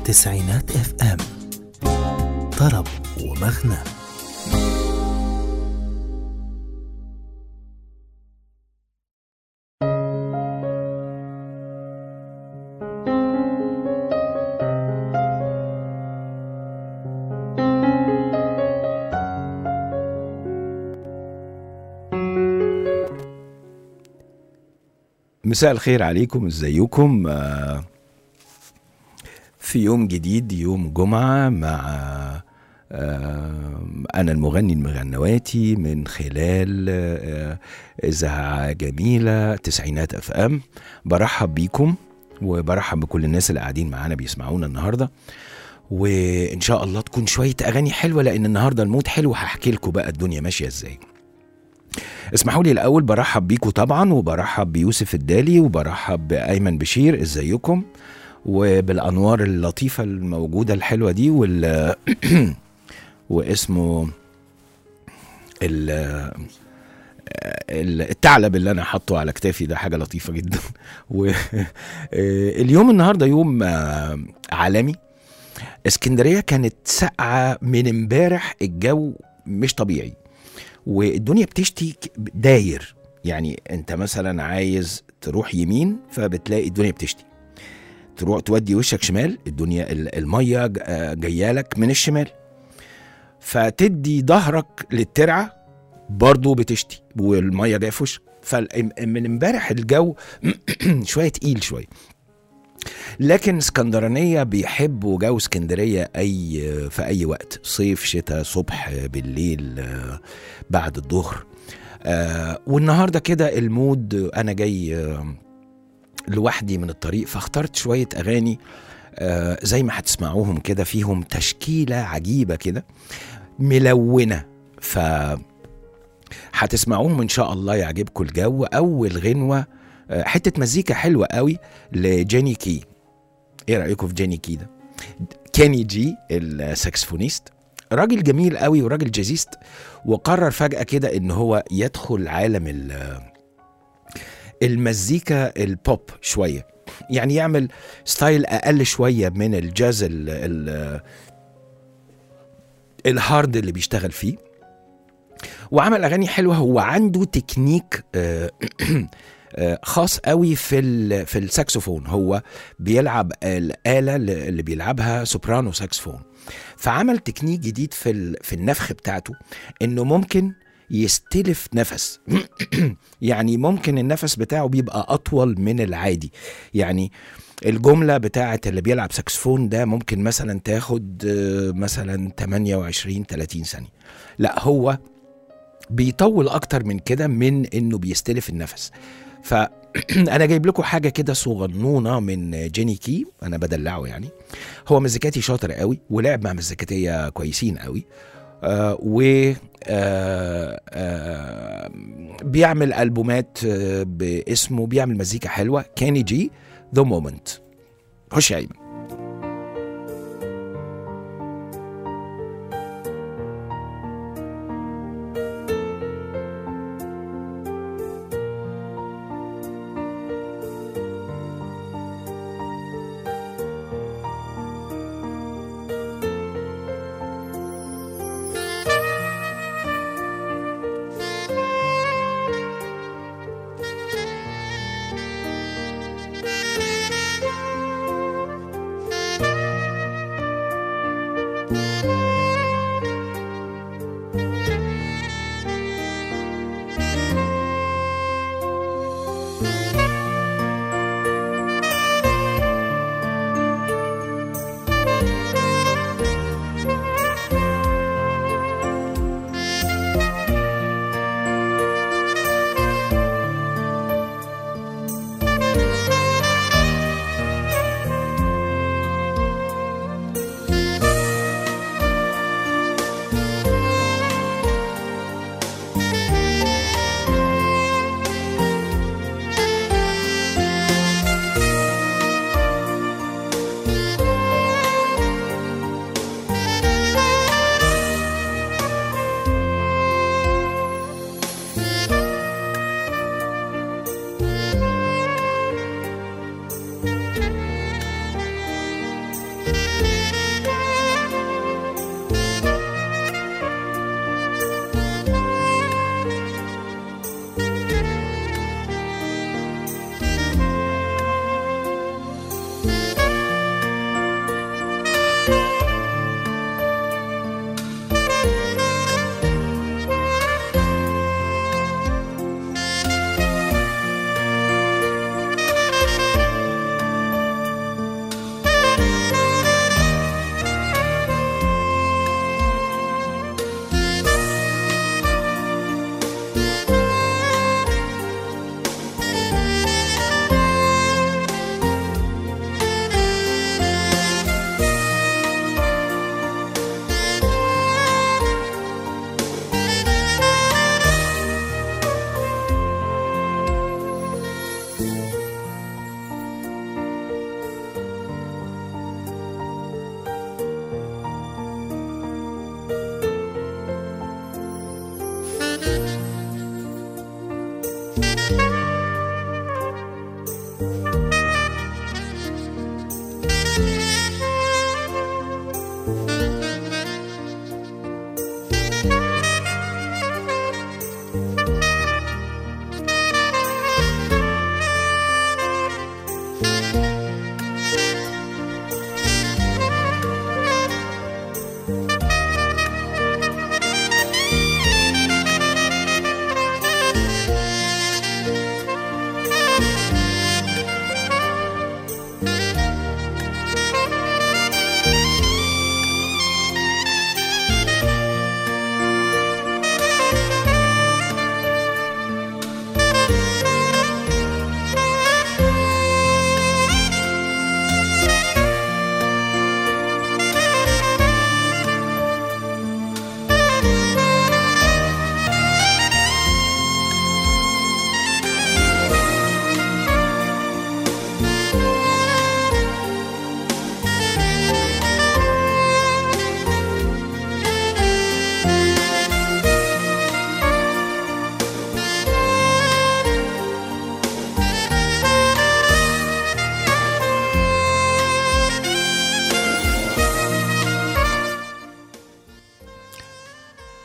تسعينات اف ام طرب ومغنى مساء الخير عليكم ازيكم آه، في يوم جديد يوم جمعة مع آه، أنا المغني المغنواتي من خلال آه، إذاعة جميلة تسعينات أف أم برحب بيكم وبرحب بكل الناس اللي قاعدين معانا بيسمعونا النهاردة وإن شاء الله تكون شوية أغاني حلوة لأن النهاردة المود حلو هحكي لكم بقى الدنيا ماشية إزاي اسمحوا لي الاول برحب بيكم طبعا وبرحب بيوسف الدالي وبرحب بايمن بشير ازيكم وبالانوار اللطيفه الموجوده الحلوه دي وال واسمه ال ال- الثعلب اللي انا حاطه على كتافي ده حاجه لطيفه جدا واليوم النهارده يوم آه، عالمي اسكندريه كانت ساقعه من امبارح الجو مش طبيعي والدنيا بتشتي ك- داير يعني انت مثلا عايز تروح يمين فبتلاقي الدنيا بتشتي تروح تودي وشك شمال الدنيا ال- الميه ج- آه جايه لك من الشمال فتدي ظهرك للترعه برضه بتشتي والميه جايه في وشك فمن امبارح الجو شويه تقيل شويه لكن اسكندرانيه بيحبوا جو اسكندريه اي في اي وقت صيف شتاء صبح بالليل آه، بعد الظهر آه والنهارده كده المود انا جاي آه لوحدي من الطريق فاخترت شويه اغاني آه زي ما هتسمعوهم كده فيهم تشكيله عجيبه كده ملونه ف هتسمعوهم ان شاء الله يعجبكم الجو اول غنوه آه، حته مزيكا حلوه قوي لجيني كي ايه رايكم في جيني كي ده كيني جي الساكسفونيست راجل جميل قوي وراجل جازيست وقرر فجأة كده ان هو يدخل عالم ال- المزيكا البوب شوية يعني يعمل ستايل اقل شوية من الجاز ال ال الهارد اللي بيشتغل فيه وعمل اغاني حلوه هو عنده تكنيك آه، آه، خاص قوي في ال- في الساكسوفون هو بيلعب الاله اللي اللي بيلعبها سوبرانو ساكسفون فعمل تكنيك جديد في ال- في النفخ بتاعته انه ممكن يستلف نفس يعني ممكن النفس بتاعه بيبقى اطول من العادي يعني الجمله بتاعه اللي بيلعب ساكسفون ده ممكن مثلا تاخد آه، مثلا 28 30 ثانيه لا هو بيطول اكتر من كده من انه بيستلف النفس فانا جايب لكم حاجه كده صغنونه من جيني كي انا بدلعه يعني هو مزيكاتي شاطر قوي ولعب مع مزيكاتيه كويسين قوي آه و آه آه بيعمل البومات آه باسمه بيعمل مزيكا حلوه كاني جي ذا مومنت خش يا ايمن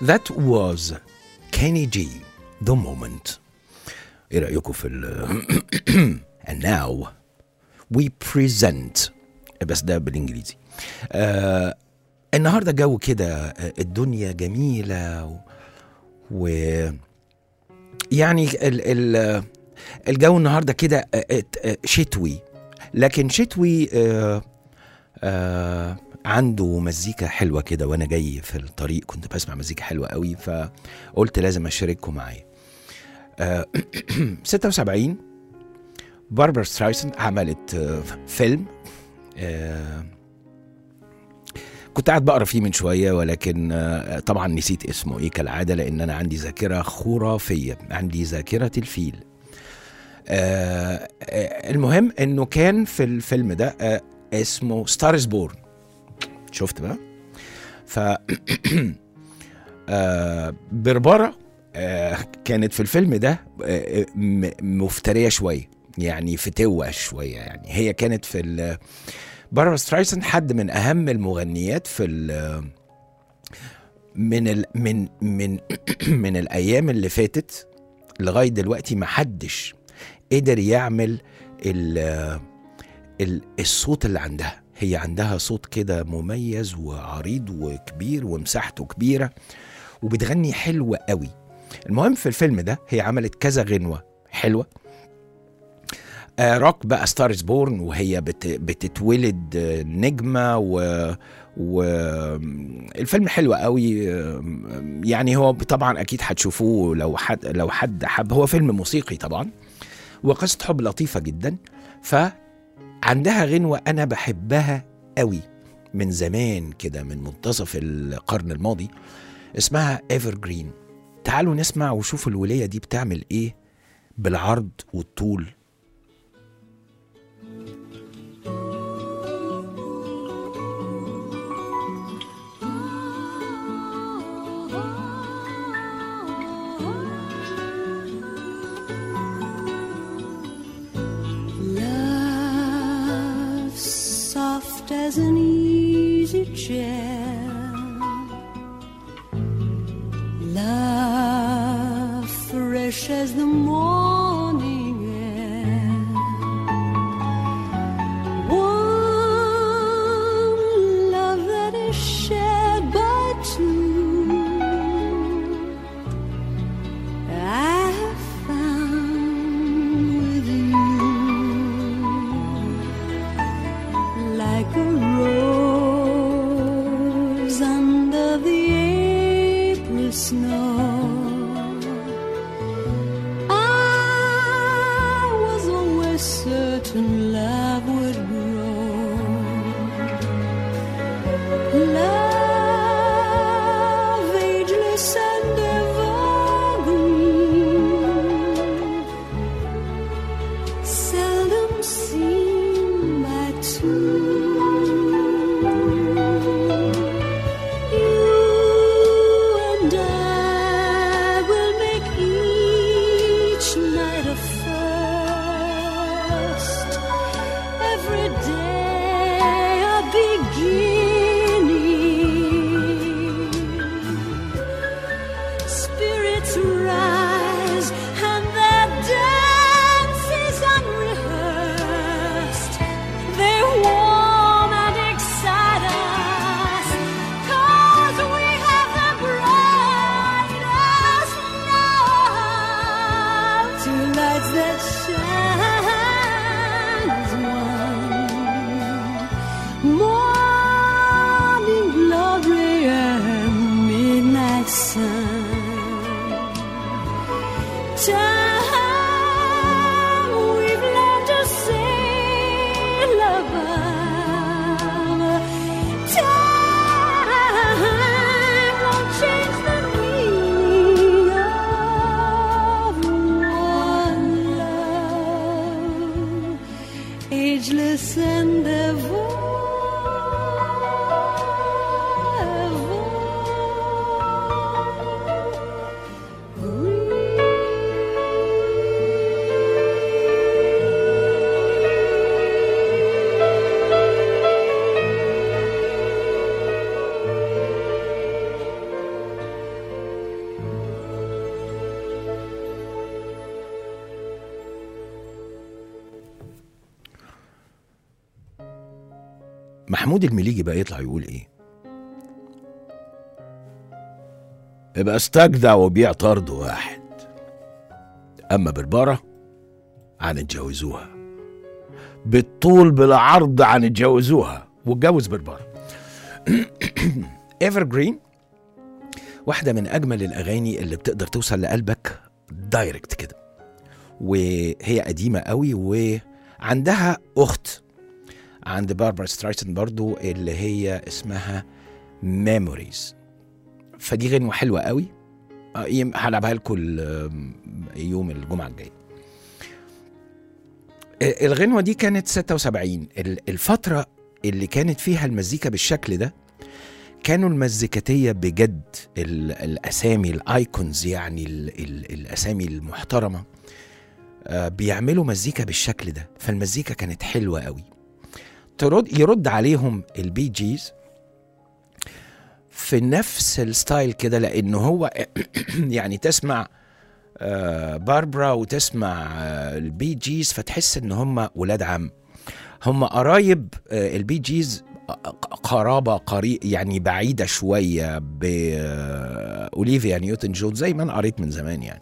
That was Kenny G The Moment ايه رأيكم في ال And now we present بس ده بالانجليزي آه النهارده جو كده آه، الدنيا جميله و, و يعني ال ال الجو النهارده كده آه، آه، آه، شتوي لكن شتوي آه آه عنده مزيكا حلوه كده وانا جاي في الطريق كنت بسمع مزيكا حلوه قوي فقلت لازم اشارككم معايا آه 76 باربرا سترايسن عملت آه فيلم آه كنت قاعد بقرا فيه من شويه ولكن آه، طبعا نسيت اسمه ايه كالعاده لان انا عندي ذاكره خرافيه عندي ذاكره الفيل آه، آه، المهم انه كان في الفيلم ده آه، اسمه ستارز بورن شفت بقى ف آه، بربره آه، كانت في الفيلم ده آه، م- مفتريه شويه يعني فتوه شويه يعني هي كانت في ال- باربرا سترايسن حد من اهم المغنيات في ال من ال من من من الايام اللي فاتت لغايه دلوقتي ما حدش قدر يعمل ال ال الصوت اللي عندها هي عندها صوت كده مميز وعريض وكبير ومساحته كبيره وبتغني حلوه قوي المهم في الفيلم ده هي عملت كذا غنوه حلوه آه روك بقى ستارز بورن وهي بت بتتولد آه، نجمه و والفيلم حلو قوي آه، يعني هو طبعا اكيد هتشوفوه لو حد لو حد حب هو فيلم موسيقي طبعا وقصه حب لطيفه جدا فعندها غنوه انا بحبها قوي من زمان كده من منتصف القرن الماضي اسمها ايفر جرين تعالوا نسمع وشوفوا الوليه دي بتعمل ايه بالعرض والطول Love soft as an easy chair. Love fresh as the morning air. Warm love that is shared by two. I have found with you like a rose under the April snow. I was always certain love would grow. Love, ageless and evergreen, seldom seen by two. You and I will make each night a first, every day a beginning. Spirits rise and their dance is unrehearsed. They warm and excite us 'cause we have the brightest love. Two lights that shine as one. Morning glory and midnight sun. Time we've learned to sail above. Time won't change the meaning of one love, ageless and ever. محمود المليجي بقى يطلع يقول ايه يبقى استجدع وبيع طرد واحد اما بربره هنتجوزوها بالطول بالعرض هنتجوزوها واتجوز بربره ايفر جرين واحده من اجمل الاغاني اللي بتقدر توصل لقلبك دايركت كده وهي قديمه قوي وعندها اخت عند باربرا سترايسن برضو اللي هي اسمها ميموريز فدي غنوه حلوه قوي آه، يم- هلعبها لكم ال- يوم الجمعه الجايه آه، الغنوه دي كانت 76 ال- الفتره اللي كانت فيها المزيكا بالشكل ده كانوا المزيكاتيه بجد ال- الاسامي الايكونز يعني ال ال الاسامي المحترمه آه، بيعملوا مزيكا بالشكل ده فالمزيكا كانت حلوه قوي ترد يرد عليهم البي جيز في نفس الستايل كده لانه هو يعني تسمع آه، باربرا وتسمع آه، البي جيز فتحس ان هم ولاد عم هم قرايب آه، البي جيز قرابه قريب يعني بعيده شويه باوليفيا نيوتن جون زي ما انا قريت من زمان يعني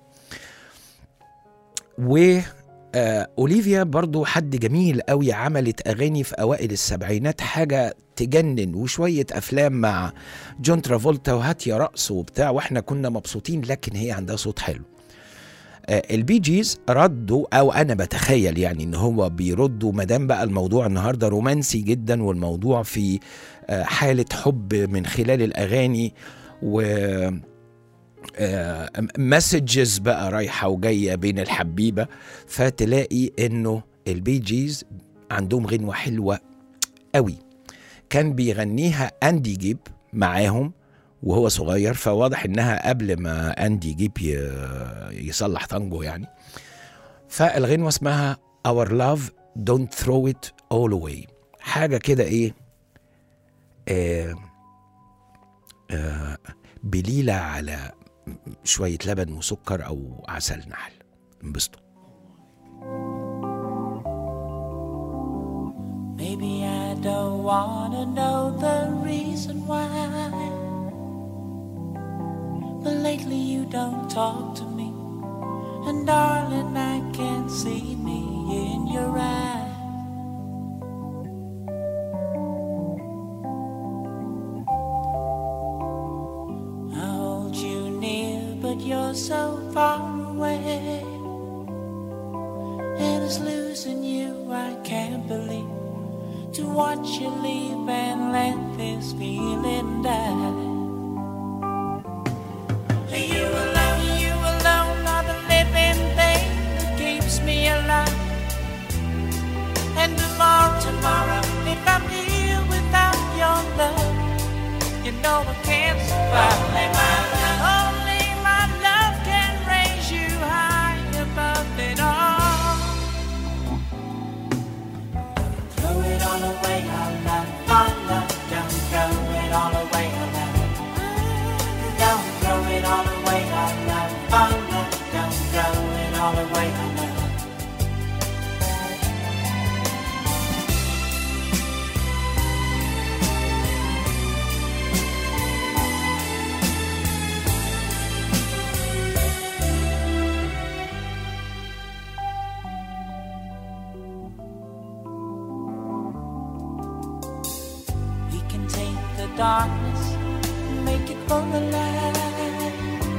و آه، اوليفيا برضو حد جميل قوي عملت اغاني في اوائل السبعينات حاجه تجنن وشويه افلام مع جون ترافولتا وهاتيا رقص وبتاع واحنا كنا مبسوطين لكن هي عندها صوت حلو آه، البي جيز ردوا او انا بتخيل يعني ان هو بيردوا ما دام بقى الموضوع النهارده رومانسي جدا والموضوع في آه، حاله حب من خلال الاغاني و مسجز بقى رايحه وجايه بين الحبيبه فتلاقي انه البي جيز عندهم غنوه حلوه قوي كان بيغنيها اندي جيب معاهم وهو صغير فواضح انها قبل ما اندي جيب ي- يصلح تانجو يعني فالغنوه اسمها Our Love Don't Throw It All Away حاجه كده ايه آه آه بليله على شويه لبن وسكر او عسل نحل انبسطوا Maybe I don't wanna know the reason why. But lately you don't talk to me. And darling, I can see me in your eyes. I hold you near, but you're so far away. And it's losing you, I can't believe to watch you leave and let this feeling die. You alone, you alone are the living thing that keeps me alive. And tomorrow, tomorrow, if I'm here without your love, you know I can't survive. Only my love, only my love can raise you high above it all. Throw it all away, our love, our love. Don't throw it all away, our love. Don't throw it all away, our love, our love. Don't throw it all away, our love. We can take the darkness and make it full of light.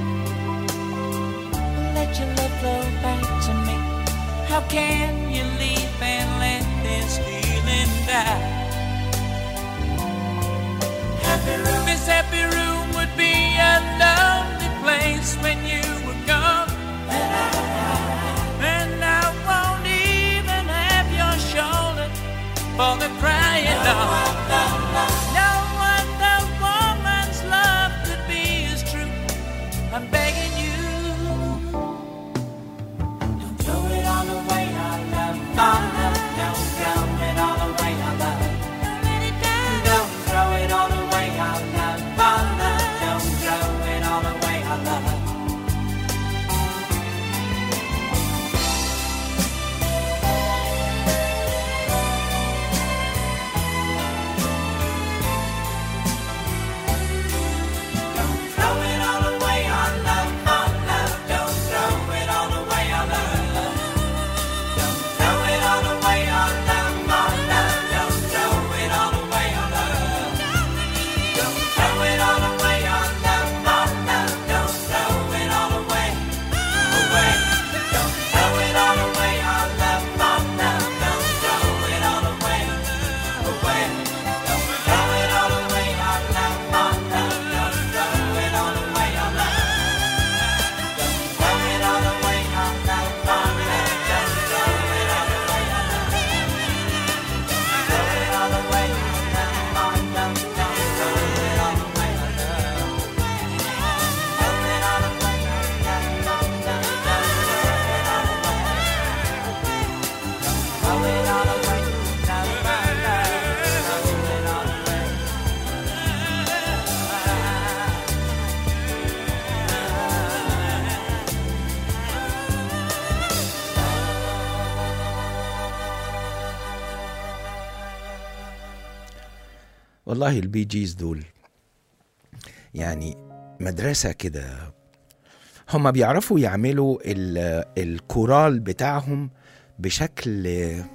Let your love flow back to me. How can you leave and let this feeling die? Happy room, this happy room would be a lonely place when you were gone. And I won't even have your shoulder for the crying on. No other woman's love could be as true. I'm begging you. Don't throw it all away, our love, our love. Don't throw it all away, our love. Don't throw it all away, our love, our love. Don't throw it all away, our love. والله البي جيز دول يعني مدرسة كده هما بيعرفوا يعملوا ال- الكورال بتاعهم بشكل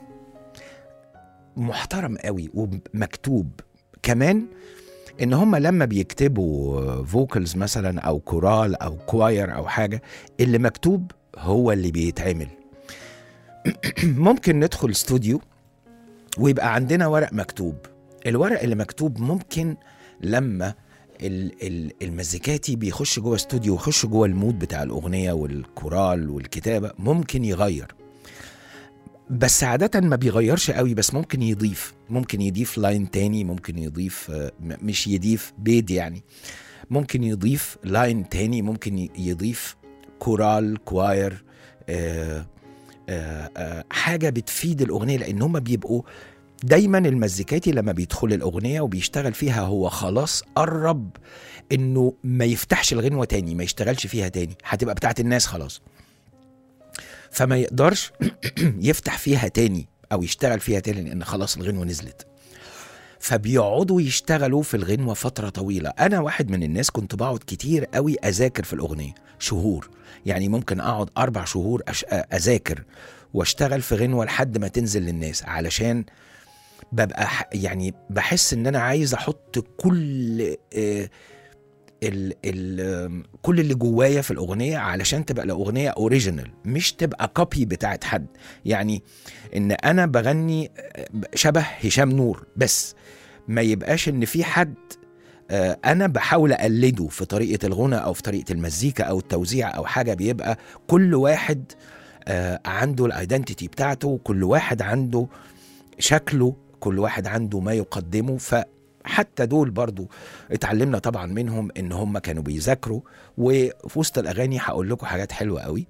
محترم قوي ومكتوب كمان ان هم لما بيكتبوا فوكلز مثلا او كورال او كواير او حاجه اللي مكتوب هو اللي بيتعمل ممكن ندخل استوديو ويبقى عندنا ورق مكتوب الورق اللي مكتوب ممكن لما ال- ال- المزيكاتي بيخش جوه استوديو ويخش جوه المود بتاع الاغنيه والكورال والكتابه ممكن يغير بس عادة ما بيغيرش قوي بس ممكن يضيف ممكن يضيف لاين تاني ممكن يضيف آه، م- مش يضيف بيد يعني ممكن يضيف لاين تاني ممكن ي- يضيف كورال كواير آه آه آه حاجة بتفيد الأغنية لأن هم بيبقوا دايما المزيكاتي لما بيدخل الأغنية وبيشتغل فيها هو خلاص قرب إنه ما يفتحش الغنوة تاني ما يشتغلش فيها تاني هتبقى بتاعت الناس خلاص فما يقدرش يفتح فيها تاني او يشتغل فيها تاني لان خلاص الغنوه نزلت فبيقعدوا يشتغلوا في الغنوه فتره طويله انا واحد من الناس كنت بقعد كتير قوي اذاكر في الاغنيه شهور يعني ممكن اقعد اربع شهور أش... اذاكر واشتغل في غنوه لحد ما تنزل للناس علشان ببقى ح- يعني بحس ان انا عايز احط كل آه، ال ال كل اللي جوايا في الاغنيه علشان تبقى الاغنيه اوريجينال مش تبقى كوبي بتاعت حد يعني ان انا بغني شبه هشام نور بس ما يبقاش ان في حد آه، انا بحاول اقلده في طريقه الغنى او في طريقه المزيكا او التوزيع او حاجه بيبقى كل واحد آه، عنده الايدنتيتي بتاعته كل واحد عنده شكله كل واحد عنده ما يقدمه فحتى دول برضو اتعلمنا طبعا منهم ان هم كانوا بيذاكروا وفي وسط الاغاني هقول لكم حاجات حلوه قوي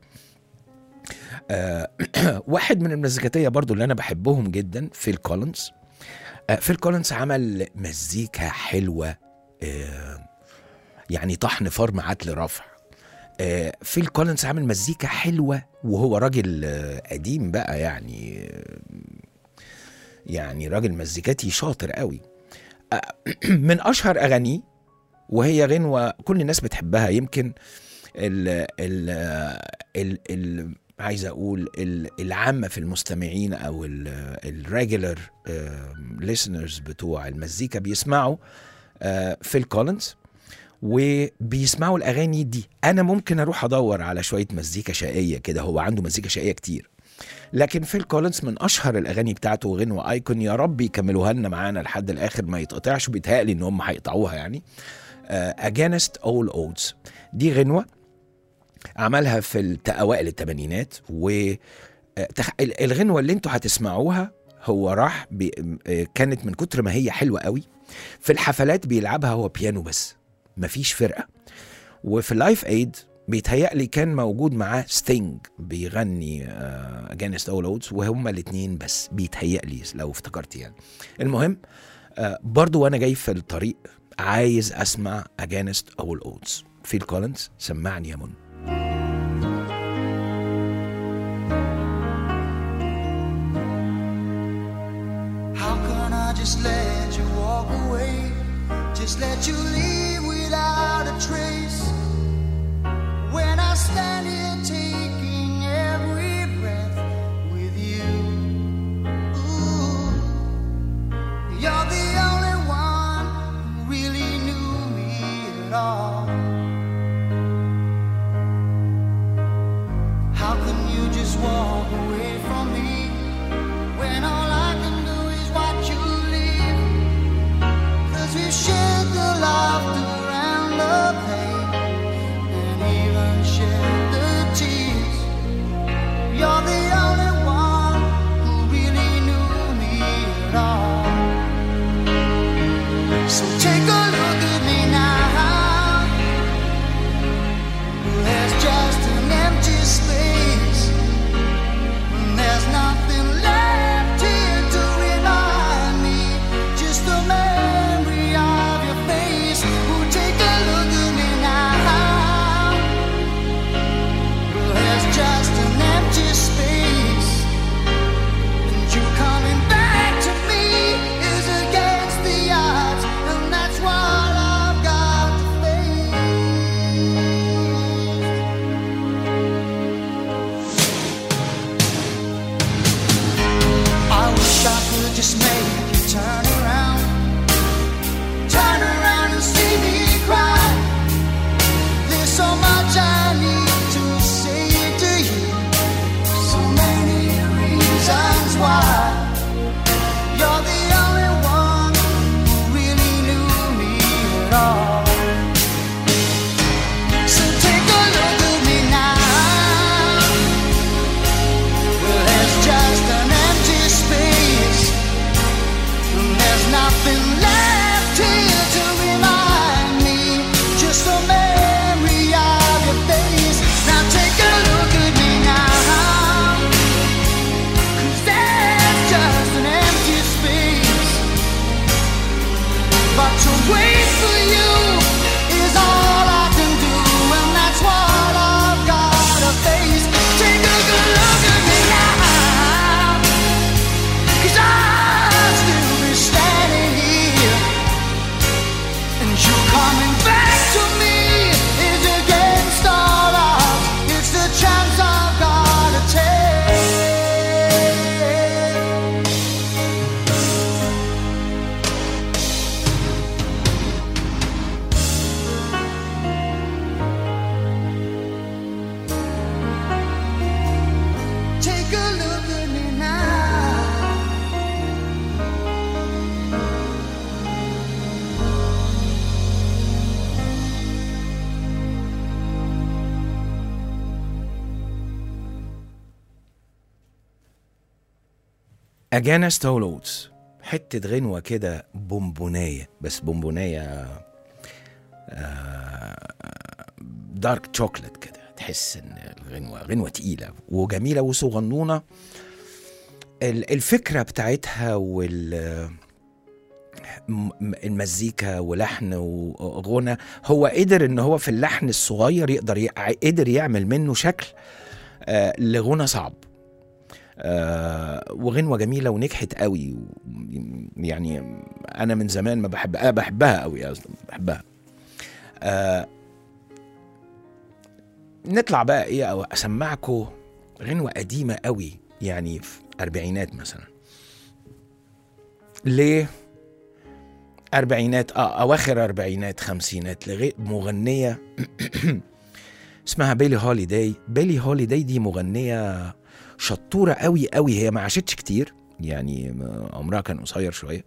آه، واحد من المزيكاتيه برضو اللي انا بحبهم جدا فيل كولينز آه، فيل كولينز عمل مزيكا حلوه آه، يعني طحن فرم عدل رفع آه، فيل كولينز عامل مزيكا حلوه وهو راجل آه، قديم بقى يعني آه، يعني راجل مزيكاتي شاطر قوي آه، من اشهر اغانيه وهي غنوه كل الناس بتحبها يمكن ال ال ال ال عايز اقول ال- العامه في المستمعين او الريجولر listeners بتوع المزيكا بيسمعوا آه، فيل كولينز وبيسمعوا الاغاني دي انا ممكن اروح ادور على شويه مزيكا شقيه كده هو عنده مزيكا شقيه كتير لكن فيل كولينز من اشهر الاغاني بتاعته غنوه ايكون يا رب يكملوها لنا معانا لحد الاخر ما يتقطعش بيتهيألي ان هم هيقطعوها يعني اجينست اول اودز دي غنوه عملها في الت- اوائل الثمانينات و آه، تخ- ال- الغنوه اللي انتوا هتسمعوها هو راح بي... آه، كانت من كتر ما هي حلوه قوي في الحفلات بيلعبها هو بيانو بس مفيش فرقه وفي اللايف ايد بيتهيألي كان موجود معاه ستينج بيغني اجينست اول اودز وهما الاثنين بس بيتهيألي لو افتكرت يعني المهم آه، برضو وانا جاي في الطريق عايز اسمع اجينست اول اودز فيل كولينز سمعني يا من How can I just let you walk away? Just let you leave without a trace. When I stand here taking every breath with you. Ooh, you're the only one who really knew me at all. How can you just walk away from me? when all I can do is watch you leave. Cause we shared the laughter and the pain, and even shared the tears. nothing left here to remind me. Just a memory of your face. Now take a look at me now. 'Cause there's just an empty space. But to wait for you is all I can do, and that's what I've gotta face. Take a good look at me now. Cause I'll still be standing here. And you coming back to me is against all odds. It's the chance I've gotta take. Take a look at me now. اجانا ستولوتس حته غنوه كده بونبونيه بس بونبونيه دارك شوكليت كده تحس ان الغنوه غنوه تقيله وجميله وصغنونه ال- الفكره بتاعتها وال م- المزيكا ولحن وغنى هو قدر ان هو في اللحن الصغير يقدر ي... قدر يعمل منه شكل آه لغنى صعب آه وغنوه جميله ونجحت قوي يعني انا من زمان ما بحب انا بحبها قوي اصلا بحبها آه نطلع بقى ايه او اسمعكم غنوه قديمه قوي يعني في اربعينات مثلا ليه اربعينات اه اواخر اربعينات خمسينات لغايه مغنيه اسمها بيلي هوليداي بيلي هوليداي دي مغنيه شطوره قوي قوي هي ما عاشتش كتير يعني عمرها كان قصير شويه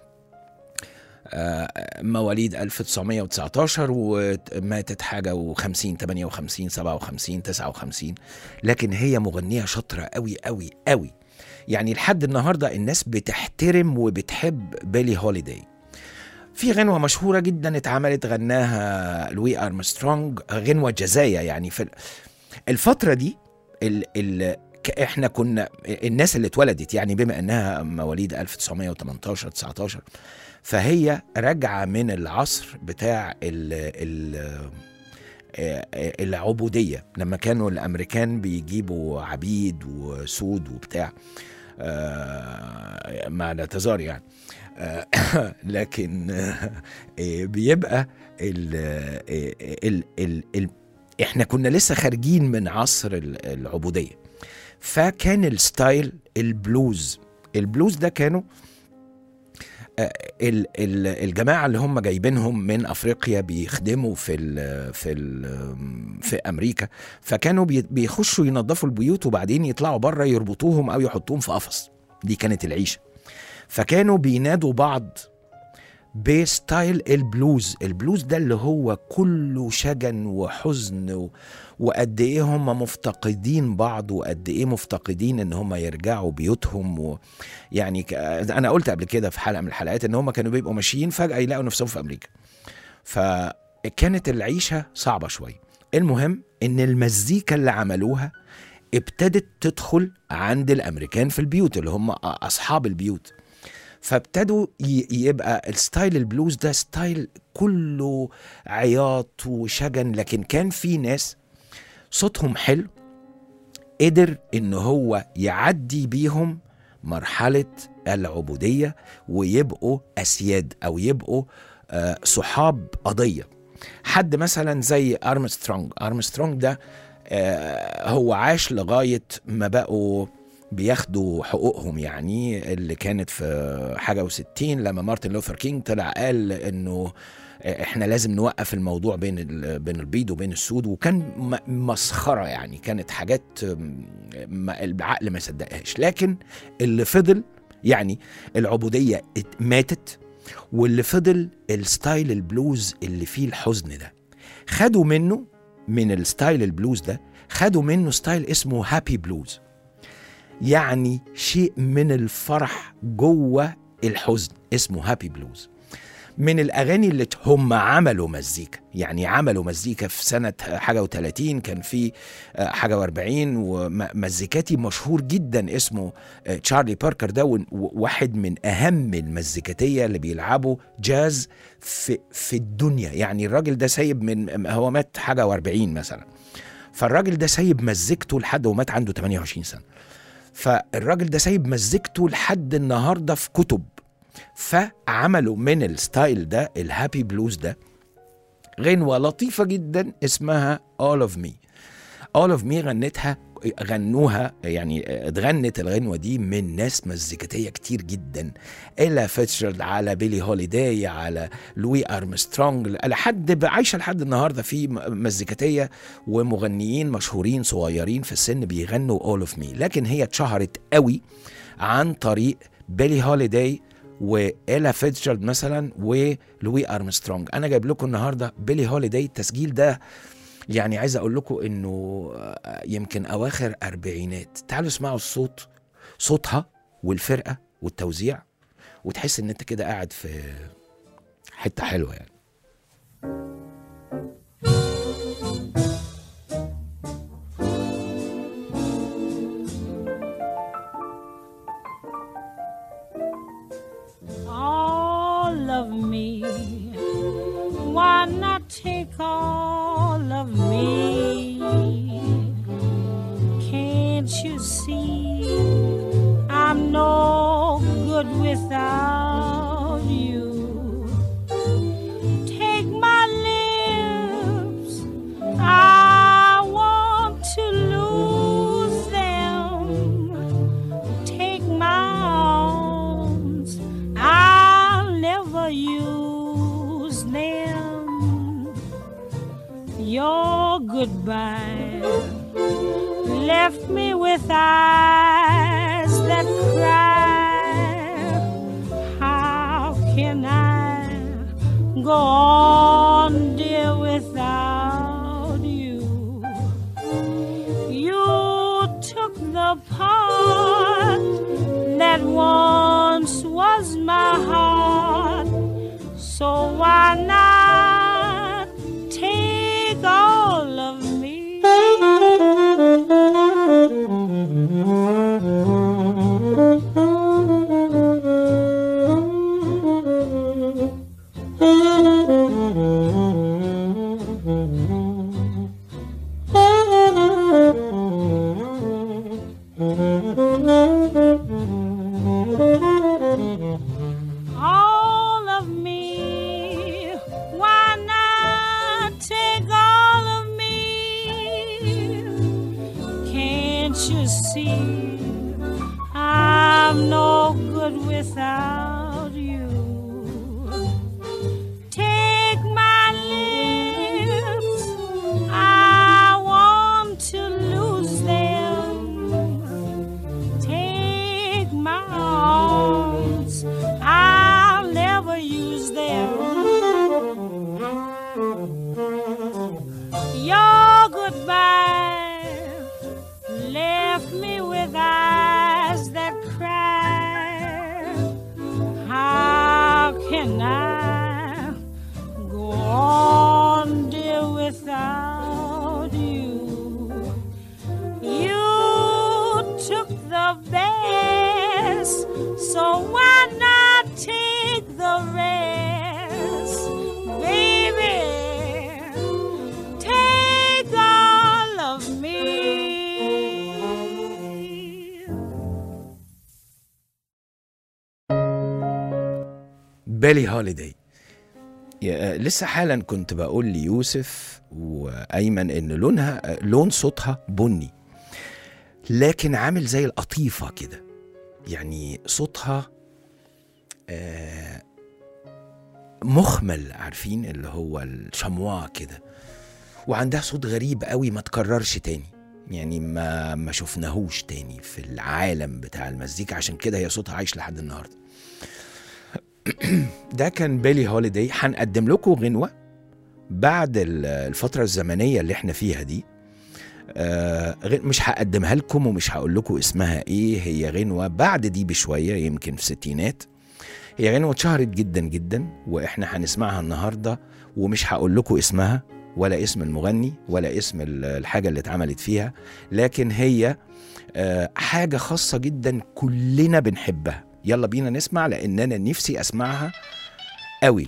آه، مواليد 1919 وماتت حاجه و50 58 57 59 لكن هي مغنيه شاطره قوي قوي قوي يعني لحد النهارده الناس بتحترم وبتحب بيلي هوليداي في غنوة مشهورة جدا اتعملت غناها لوي أرمسترونج غنوة جزايا يعني في الفترة دي ال ال ك- احنا كنا الناس اللي اتولدت يعني بما انها مواليد 1918 19 فهي راجعة من العصر بتاع ال ال العبودية لما كانوا الأمريكان بيجيبوا عبيد وسود وبتاع آه، مع الاعتذار يعني آه، لكن آه، بيبقى ال ال ال ال احنا كنا لسه خارجين من عصر ال- العبودية فكان الستايل البلوز البلوز ده كانوا آه، ال- ال- الجماعه اللي هم جايبينهم من افريقيا بيخدموا في ال في ال في امريكا فكانوا بي- بيخشوا ينظفوا البيوت وبعدين يطلعوا بره يربطوهم او يحطوهم في قفص دي كانت العيشه فكانوا بينادوا بعض بستايل البلوز البلوز ده اللي هو كله شجن وحزن و... وقد ايه هم مفتقدين بعض وقد ايه مفتقدين ان هم يرجعوا بيوتهم و... يعني ك... انا قلت قبل كده في حلقه من الحلقات ان هم كانوا بيبقوا ماشيين فجاه يلاقوا نفسهم في امريكا فكانت العيشه صعبه شويه المهم ان المزيكا اللي عملوها ابتدت تدخل عند الامريكان في البيوت اللي هم اصحاب البيوت فابتدوا ي- يبقى الستايل البلوز ده ستايل كله عياط وشجن لكن كان في ناس صوتهم حلو قدر ان هو يعدي بيهم مرحلة العبودية ويبقوا أسياد أو يبقوا آه، صحاب قضية حد مثلا زي أرمسترونج أرمسترونج ده آه، هو عاش لغاية ما بقوا بياخدوا حقوقهم يعني اللي كانت في حاجة وستين لما مارتن لوثر كينج طلع قال انه احنا لازم نوقف الموضوع بين ال- بين البيض وبين السود وكان م- مسخرة يعني كانت حاجات م- ما- العقل ما صدقهاش لكن اللي فضل يعني العبودية ات- ماتت واللي فضل الستايل البلوز اللي فيه الحزن ده خدوا منه من الستايل البلوز ده خدوا منه ستايل اسمه هابي بلوز يعني شيء من الفرح جوه الحزن اسمه هابي بلوز من الاغاني اللي هم عملوا مزيكا يعني عملوا مزيكا في سنه حاجه و30 كان في آه، حاجه و40 ومزيكاتي مشهور جدا اسمه آه، تشارلي باركر ده ون- واحد من اهم المزيكاتيه اللي بيلعبوا جاز في في الدنيا يعني الراجل ده سايب من هو مات حاجه و40 مثلا فالراجل ده سايب مزيكته لحد ومات عنده 28 سنه فالراجل ده سايب مزيكته لحد النهارده في كتب فعملوا من الستايل ده الهابي بلوز ده غنوة لطيفة جدا اسمها All of Me All of Me غنتها غنوها يعني اتغنت الغنوة دي من ناس مزيكاتية كتير جدا إلا فيتشرد على بيلي هوليداي على لوي أرمسترونج لحد عايشة لحد النهاردة في م- مزيكاتية ومغنيين مشهورين صغيرين في السن بيغنوا All of Me لكن هي اتشهرت قوي عن طريق بيلي هوليداي وإلا فيتشرد مثلا ولوي أرمسترونج أنا جايب لكم النهاردة بيلي هوليداي التسجيل ده يعني عايز اقول لكم انه آه، يمكن اواخر اربعينات تعالوا اسمعوا الصوت صوتها والفرقه والتوزيع وتحس ان انت كده قاعد في حته حلوه يعني all of me. Why not take all of me? Can't you see I'm no good without you? Take my lips, I want to lose them take my arms, I'll never use them. Your goodbye left me with eyes that cry. How can I go on, dear, without you? You took the part that once was my heart. So why not take all of me? all of me. Why not take all of me? Can't you see I'm no good without you? Take my lips, I want to lose them. Take my arms, I'll never use them. Your goodbye left me with eyes that cry. How can I go on, dear, without you? You took the best, so why not take the rest, baby? Take all of me. بيلي هوليداي يا- لسه حالا كنت بقول ليوسف وايمن ان لونها لون صوتها بني لكن عامل زي القطيفه كده يعني صوتها آه، مخمل عارفين اللي هو الشموا كده وعندها صوت غريب قوي ما تكررش تاني يعني ما ما شفناهوش تاني في العالم بتاع المزيكا عشان كده هي صوتها عايش لحد النهارده ده كان بيلي هوليداي هنقدم لكم غنوة بعد ال- الفترة الزمنية اللي احنا فيها دي آه غ- مش هقدمها لكم ومش هقول لكم اسمها ايه هي غنوة بعد دي بشوية يمكن في ستينات هي غنوة اتشهرت جدا جدا واحنا هنسمعها النهارده ومش هقول لكم اسمها ولا اسم المغني ولا اسم ال- الحاجه اللي اتعملت فيها لكن هي آه، حاجه خاصه جدا كلنا بنحبها يلا بينا نسمع لان انا نفسي اسمعها قوي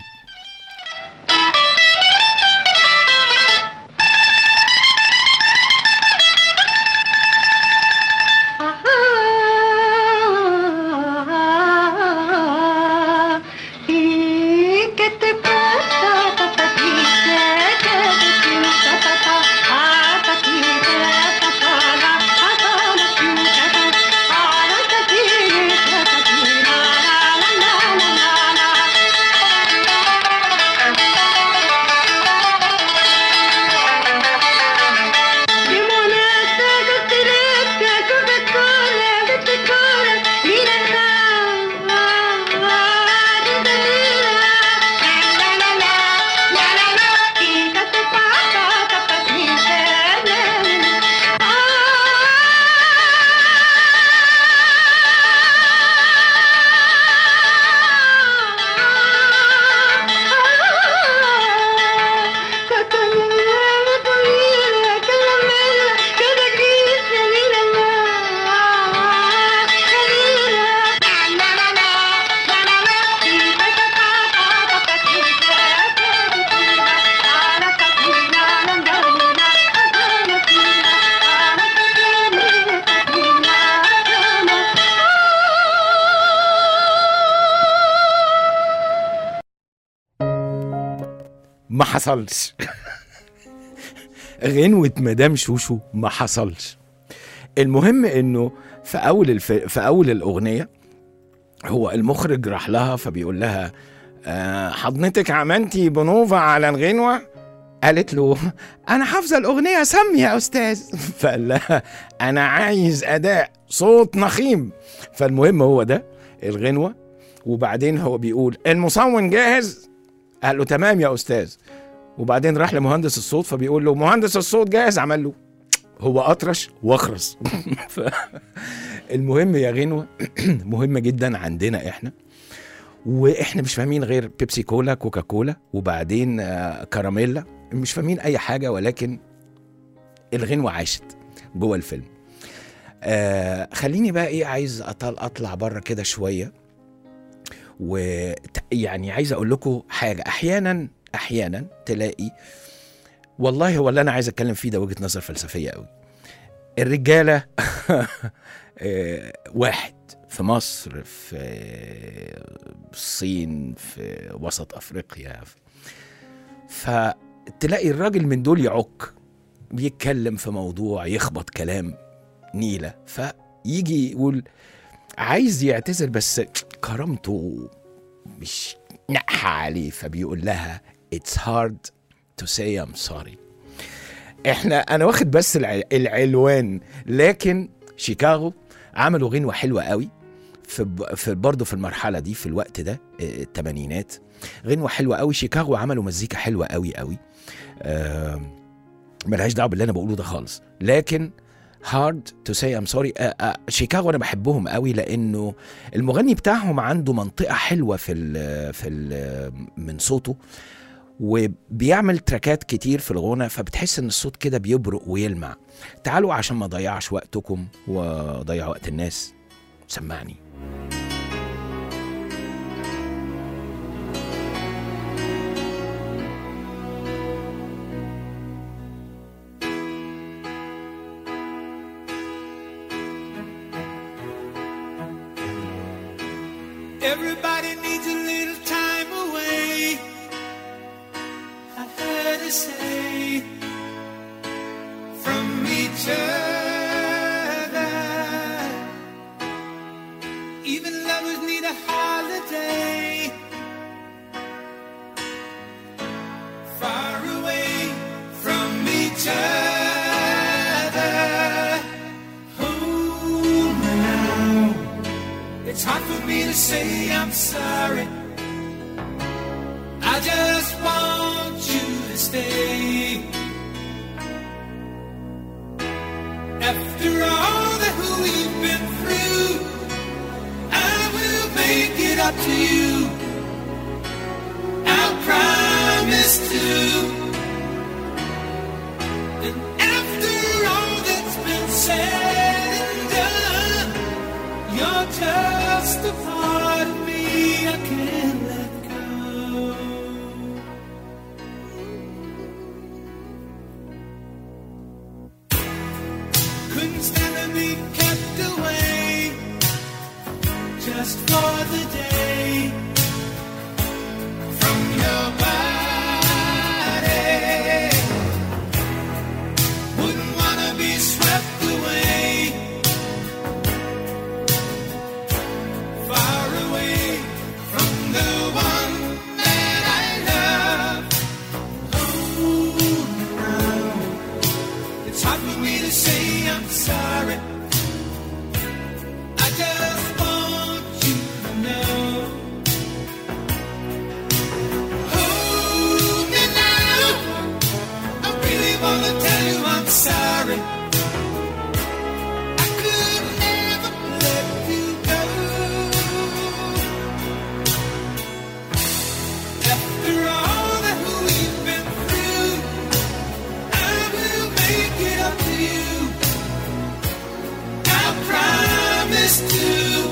¿Qué te pasa, papatita? ¿Qué te pasa, papatita? Papala, papala, papala, papala, papatita, la, la, la, la, la, la, la. Limonata, costeletta, Coca-Cola, Coca-Cola, mira la, la, la, la, la, la, la, la, la, la, ¿y qué te pasa, papacita? La, la, la. ما حصلش غنوة مدام شوشو ما حصلش المهم انه في اول الف... في اول الاغنيه هو المخرج راح لها فبيقول لها آه حضنتك عملتي بنوفا على الغنوه قالت له انا حافظه الاغنيه سمي يا استاذ فقال لها انا عايز اداء صوت نخيم فالمهم هو ده الغنوه وبعدين هو بيقول المصون جاهز قال له تمام يا استاذ وبعدين راح لمهندس الصوت فبيقول له مهندس الصوت جاهز عمل له هو اطرش واخرس ف... المهم يا غنوه مهمه جدا عندنا احنا واحنا مش فاهمين غير بيبسي كولا كوكا كولا وبعدين آه، كراميلا مش فاهمين اي حاجه ولكن الغنوه عاشت جوه الفيلم آه خليني بقى ايه عايز أطل اطلع بره كده شويه ويعني عايز اقول لكم حاجه احيانا احيانا تلاقي والله هو اللي انا عايز اتكلم فيه ده وجهه نظر فلسفيه قوي الرجاله آه، واحد في مصر في الصين في وسط افريقيا فتلاقي الراجل من دول يعك بيتكلم في موضوع يخبط كلام نيله فيجي يقول عايز يعتذر بس كرامته مش نقحة عليه فبيقول لها it's hard to say I'm sorry احنا انا واخد بس الع- العلوان لكن شيكاغو عملوا غنوة حلوة قوي في ب- في برضه في المرحلة دي في الوقت ده آه، الثمانينات غنوة حلوة قوي شيكاغو عملوا مزيكا حلوة قوي قوي آه ملهاش دعوة باللي انا بقوله ده خالص لكن هارد تو سي ام سوري شيكاغو انا بحبهم قوي لانه المغني بتاعهم عنده منطقه حلوه في ال في ال من صوته وبيعمل تراكات كتير في الغنى فبتحس ان الصوت كده بيبرق ويلمع تعالوا عشان ما اضيعش وقتكم واضيع وقت الناس سمعني Everybody needs a little time away. I heard her say from each other. Even lovers need a holiday. Far away from each other. Oh, now. It's hard for me to say I'm sorry. I just want you to stay. After all that we've been through, I will make it up to you. I promise to. And after all that's been said and done, you're just a part of me I can't let go. Couldn't stand to be kept away just for the day from your body. Wouldn't wanna be swept away far away from the one that I love. Oh, now it's hard for me to say I'm sorry. I just want you to know. Hold me now. I really wanna tell you I'm sorry. I could never let you go. After all that we've been through, I will make it up to you. I promise to.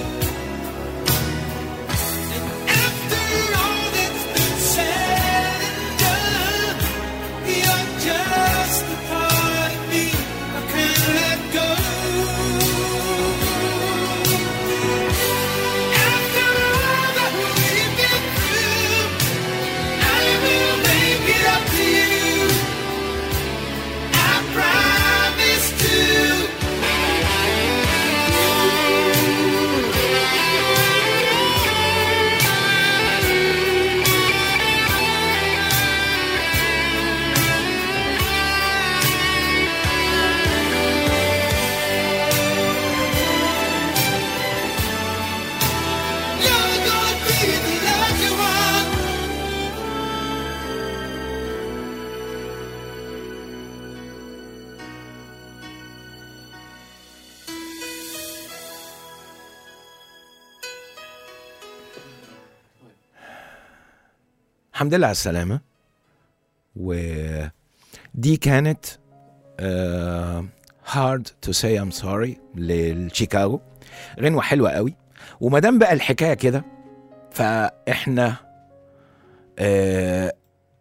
And after all that's been said and done, you're just a part of me I can't let go. After all that we've been through, I will make it up to you. I promise to. You're gonna be the lucky one. الحمد لله على السلامة ودي كانت آه hard to say I'm sorry للشيكاغو غنوة حلوة قوي ومادام بقى الحكاية كده فاحنا آه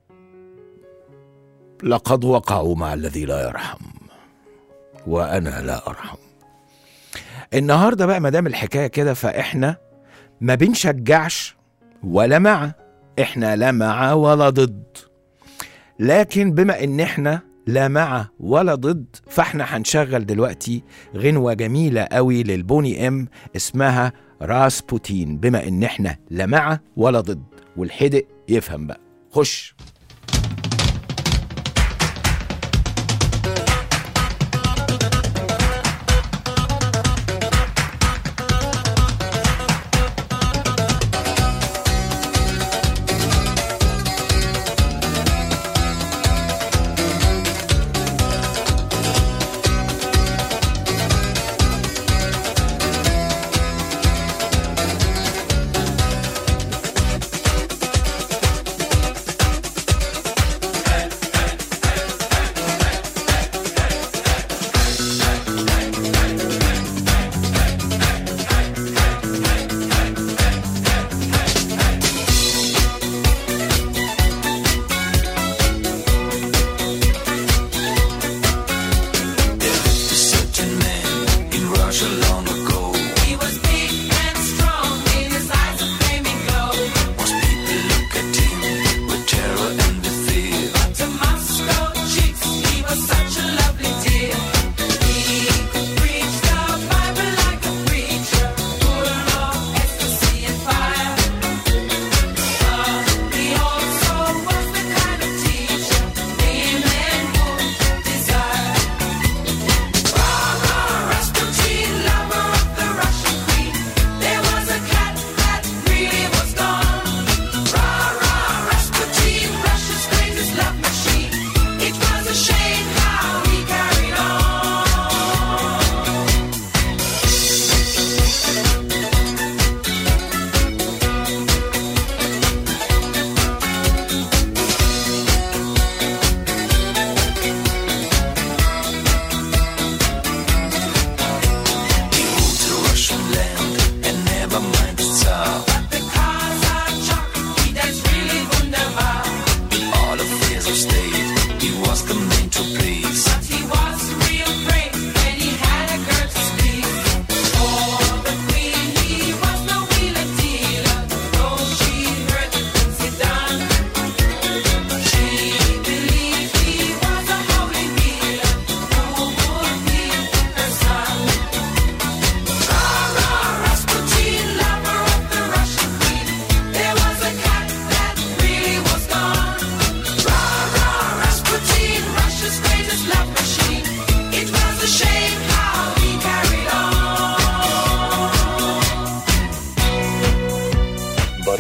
لقد وقعوا مع الذي لا يرحم وانا لا ارحم النهارده بقى مادام الحكايه كده فاحنا ما بنشجعش ولا مع احنا لا مع ولا ضد لكن بما ان احنا لا مع ولا ضد فاحنا هنشغل دلوقتي غنوة جميلة قوي للبوني ام اسمها راس بوتين بما ان احنا لا مع ولا ضد والحدق يفهم بقى خش You're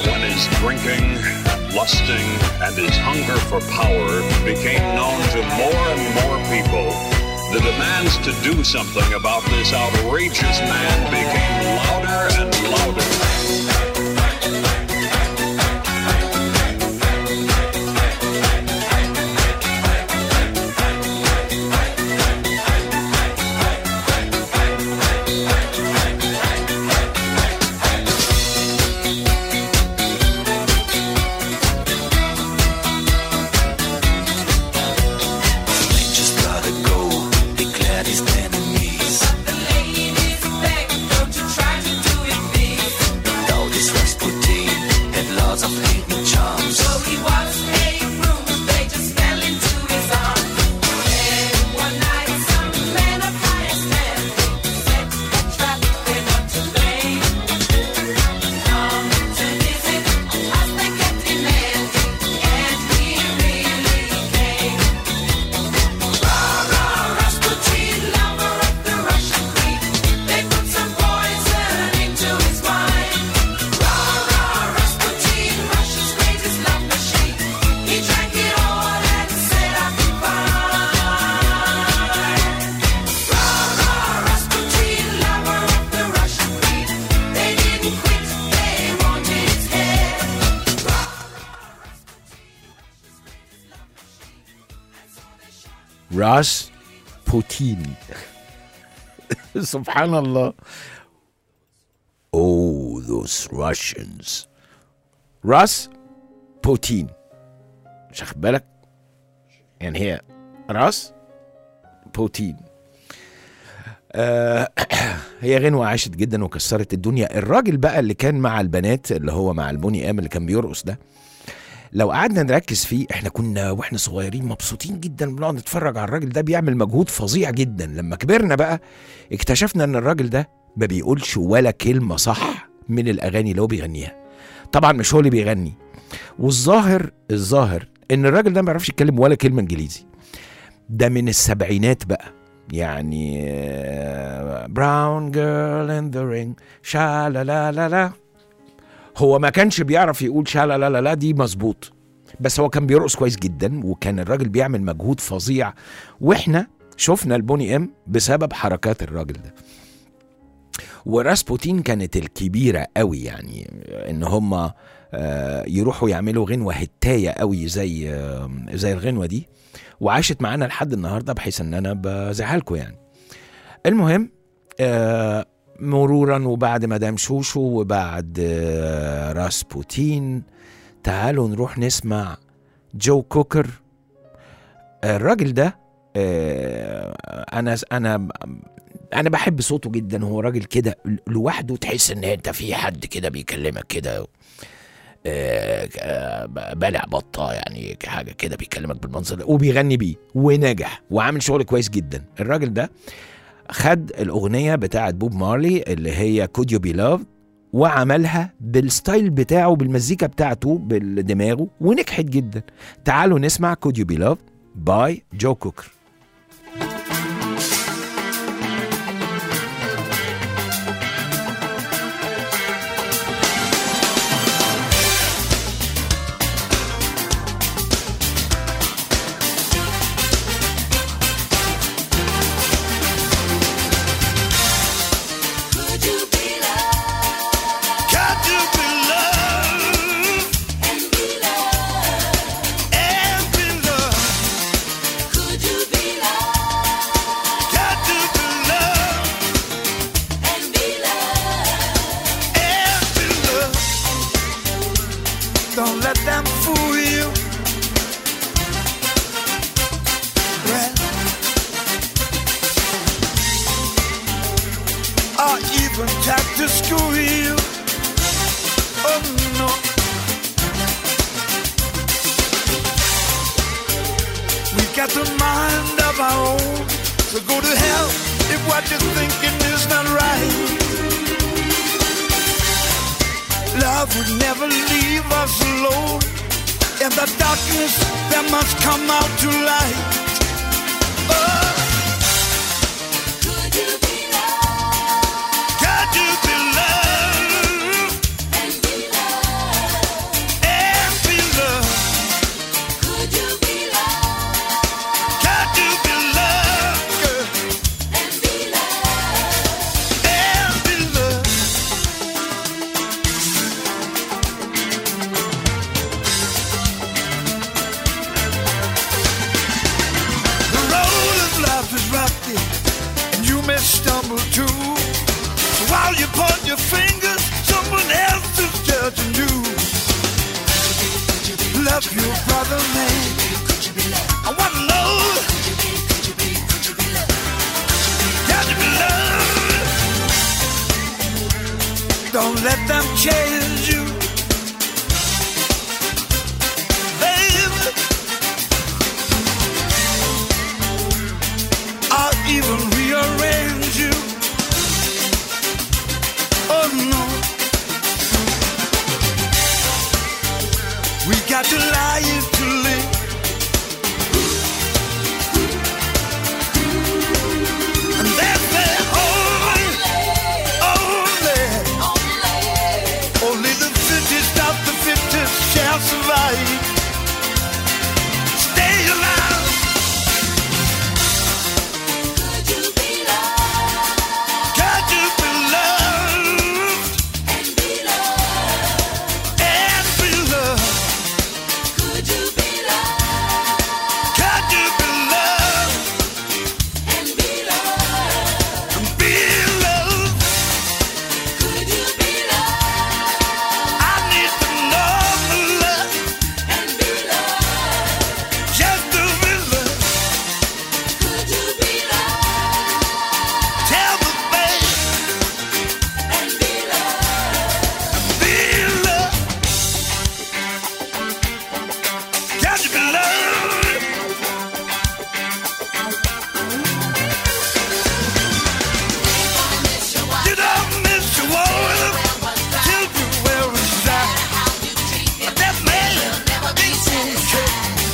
when his drinking, lusting, and his hunger for power became known to more and more people, the demands to do something about this outrageous man became louder and louder. Just gotta go, declared his enemies. Though this Rasputin had lots of hidden charms. راس بوتين سبحان الله Oh those Russians راس بوتين مش واخد بالك يعني هي راس بوتين آه هي غنوة عاشت جدا وكسرت الدنيا الراجل بقى اللي كان مع البنات اللي هو مع البني ام اللي كان بيرقص ده لو قعدنا نركز فيه احنا كنا واحنا صغيرين مبسوطين جدا بنقعد نتفرج على الراجل ده بيعمل مجهود فظيع جدا لما كبرنا بقى اكتشفنا ان الراجل ده ما بيقولش ولا كلمة صح من الاغاني اللي هو بيغنيها طبعا مش هو اللي بيغني والظاهر الظاهر ان الراجل ده ما بيعرفش يتكلم ولا كلمة انجليزي ده من السبعينات بقى يعني براون جيرل ان ذا رينج شا لا لا لا لا هو ما كانش بيعرف يقول شا لا لا لا لا دي مظبوط بس هو كان بيرقص كويس جدا وكان الراجل بيعمل مجهود فظيع واحنا شفنا البوني ام بسبب حركات الراجل ده وراسبوتين كانت الكبيرة قوي يعني ان هم يروحوا يعملوا غنوة هتاية قوي زي آه، زي الغنوة دي وعاشت معانا لحد النهاردة بحيث ان انا بزعلكم يعني المهم آه، مرورا وبعد مدام شوشو وبعد آه، راسبوتين تعالوا نروح نسمع جو كوكر الراجل ده آه، انا انا انا بحب صوته جدا هو راجل كده لوحده تحس ان انت في حد كده بيكلمك كده آه، آه، بلع بطه يعني حاجه كده بيكلمك بالمنظر ده وبيغني بيه ونجح وعامل شغل كويس جدا الراجل ده خد الاغنيه بتاعت بوب مارلي اللي هي كود يو بي لاف وعملها بالستايل بتاعه بالمزيكا بتاعته بدماغه ونجحت جدا تعالوا نسمع كود يو بي لاف باي جو كوكر Got to be loved and be loved. Got to be loved and be loved. Don't let them fool you. Well, or even try to screw you. Oh no. We got a mind of our own. So go to hell if what you're thinking is not right. Love would never leave us alone. In the darkness, there must come out to light. Oh. Got to be loved upon your fingers, someone else is judging you. Love your brother, man. I wanna know. Got to be loved. Don't let them change you. Baby. I'll even rearrange you. Oh no. We got to lie to live. And that's the only, only, only the fittest of the fittest shall survive. Stay alive. Got to be loved and be loved. Got to be loved and be loved. I need to know the love just to be loved. Tell the babe and be loved. Got to be loved. You don't miss your woman till you wear a shot. That man ain't okay.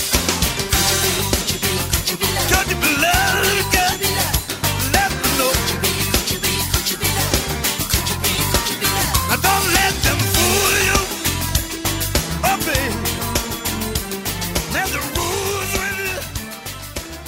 Got to be loved. Got let me know. Now don't let them fool you. Oh, baby. There's the rules with it.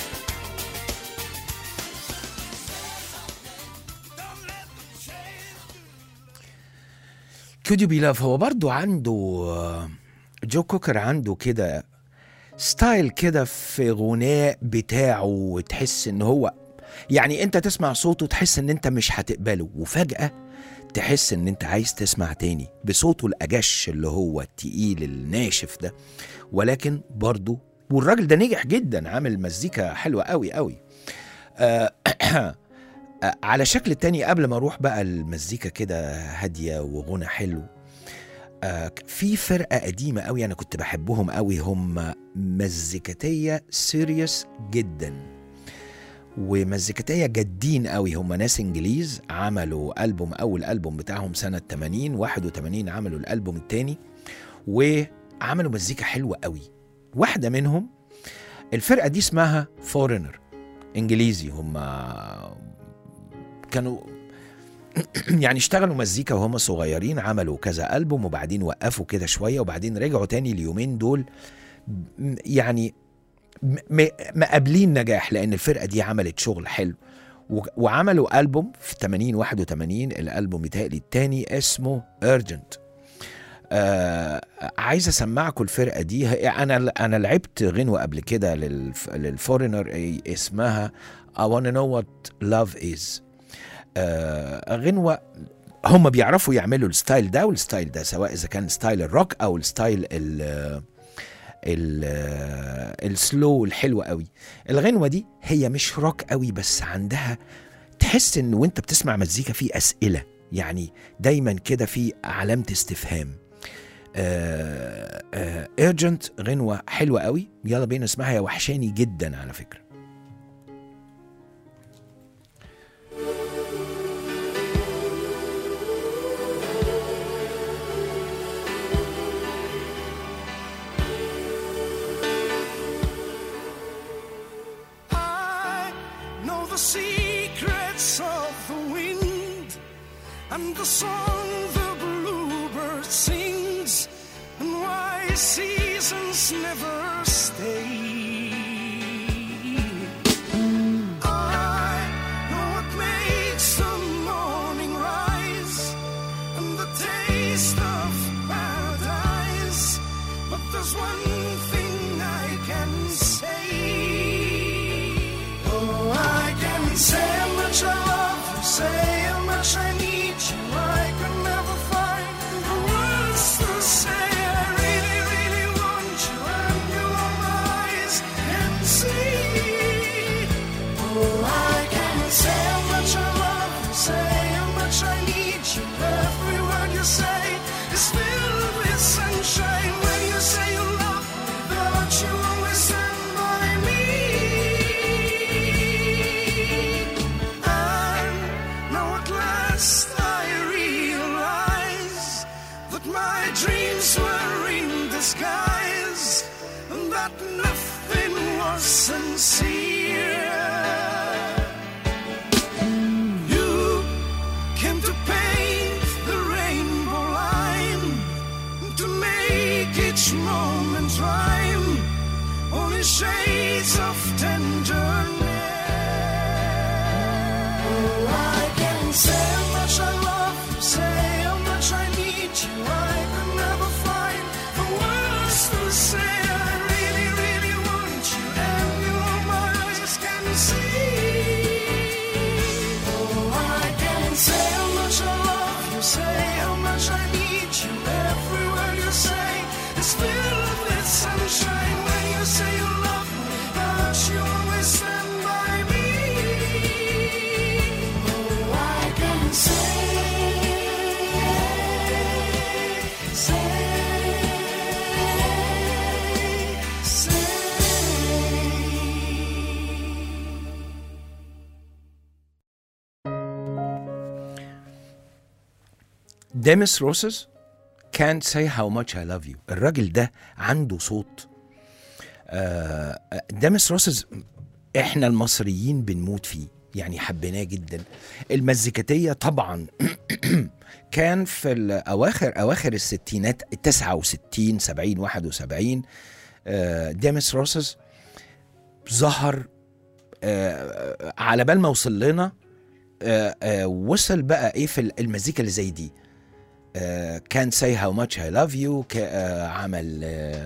Don't let them change you. كودي بيلاف هو برضو عنده آه، جو كوكر عنده كده ستايل كده في غناء بتاعه وتحس ان هو يعني انت تسمع صوته تحس ان انت مش هتقبله وفجأة تحس ان انت عايز تسمع تاني بصوته الأجش اللي هو التقيل الناشف ده ولكن برضو والراجل ده نجح جدا عامل مزيكا حلوة قوي قوي آه، آه، على شكل تاني قبل ما اروح بقى المزيكا كده هاديه وغنى حلو آه، في فرقه قديمه قوي انا كنت بحبهم قوي هم مزيكاتيه سيريس جدا ومزيكاتيه جادين قوي هم ناس انجليز عملوا البوم اول البوم بتاعهم سنه 80 81 عملوا الالبوم الثاني وعملوا مزيكا حلوه قوي واحده منهم الفرقه دي اسمها فورنر انجليزي هم كانوا يعني اشتغلوا مزيكا وهم صغيرين عملوا كذا ألبوم وبعدين وقفوا كده شوية وبعدين رجعوا تاني اليومين دول م- يعني م- م- مقابلين نجاح لأن الفرقة دي عملت شغل حلو و- وعملوا ألبوم في 80 81 الألبوم بتاعي التاني اسمه Urgent آه عايز اسمعكم الفرقه دي هي- انا انا لعبت غنوه قبل كده للف للفورينر إيه اسمها I wanna know what love is آه غنوه هم بيعرفوا يعملوا الستايل ده والستايل ده سواء اذا كان ستايل الروك او الستايل ال ال السلو الحلو قوي الغنوه دي هي مش روك قوي بس عندها تحس ان وانت بتسمع مزيكا في اسئله يعني دايما كده في علامه استفهام ايرجنت غنوه حلوه قوي يلا بينا نسمعها يا وحشاني جدا على فكره I know the secrets of the wind and the song the bluebird sings and why seasons never stay. I know what makes the morning rise and the taste of paradise. But there's one thing I can say. Oh, I can say how much I love you, say how much I need you. sincere. You came to paint the rainbow line, to make each moment rhyme, only shades of tenderness. Oh, I can say how much I love you, say how much I need you. I could never find the words to say. I really, really want you, and you are my eyes can see. Oh, I can say how much I love you, say how much I need you. Every word you say is filled with sunshine. When you say you love me, that you always stand by me. Oh, I can say, say, say. ديمس روسز can't say how much I love you الراجل ده عنده صوت آه، ديمس روسز احنا المصريين بنموت فيه يعني حبيناه جدا المزيكاتية طبعا كان في الأواخر أواخر الستينات 69 70 71 آه، ديمس روسز ظهر آه، على بال ما وصل لنا آه، آه، وصل بقى ايه في المزيكا اللي زي دي كان ساي هاو ماتش اي لاف يو عمل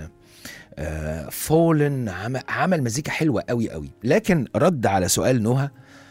فولن عمل عمل مزيكا حلوه قوي قوي لكن رد على سؤال نهى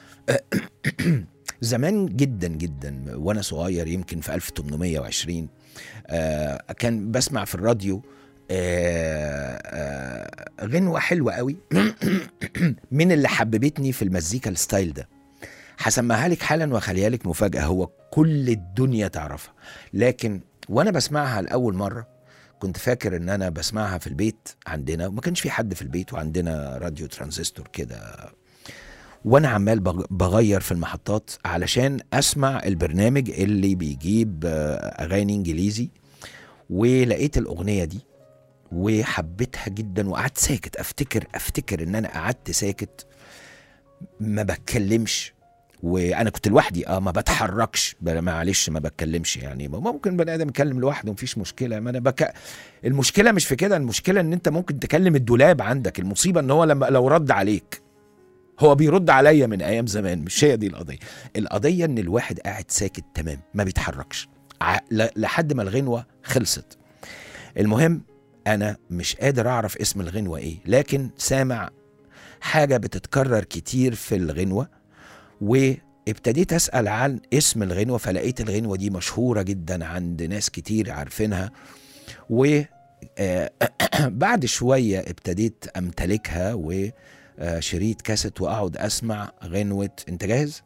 زمان جدا جدا وانا صغير يمكن في 1820 آه، كان بسمع في الراديو آه، آه، غنوه حلوه قوي من اللي حببتني في المزيكا الستايل ده هسمعها لك حالا واخليها لك مفاجاه هو كل الدنيا تعرفها لكن وانا بسمعها لاول مره كنت فاكر ان انا بسمعها في البيت عندنا وما كانش في حد في البيت وعندنا راديو ترانزستور كده وانا عمال بغ- بغير في المحطات علشان اسمع البرنامج اللي بيجيب آه، اغاني انجليزي ولقيت الاغنيه دي وحبيتها جدا وقعدت ساكت افتكر افتكر ان انا قعدت ساكت ما بتكلمش وانا كنت لوحدي اه ما بتحركش ب- معلش ما بتكلمش يعني ما- ممكن بني ادم يتكلم لوحده مفيش مشكله ما انا بك... المشكله مش في كده المشكله ان انت ممكن تكلم الدولاب عندك المصيبه ان هو لما لو رد عليك هو بيرد عليا من ايام زمان مش هي دي القضيه القضيه ان الواحد قاعد ساكت تمام ما بيتحركش ع- ل- لحد ما الغنوه خلصت المهم انا مش قادر اعرف اسم الغنوه ايه لكن سامع حاجه بتتكرر كتير في الغنوه وابتديت اسال عن اسم الغنوه فلقيت الغنوه دي مشهوره جدا عند ناس كتير عارفينها و آه، بعد شويه ابتديت امتلكها وشريط كاسيت واقعد اسمع غنوه انت جاهز؟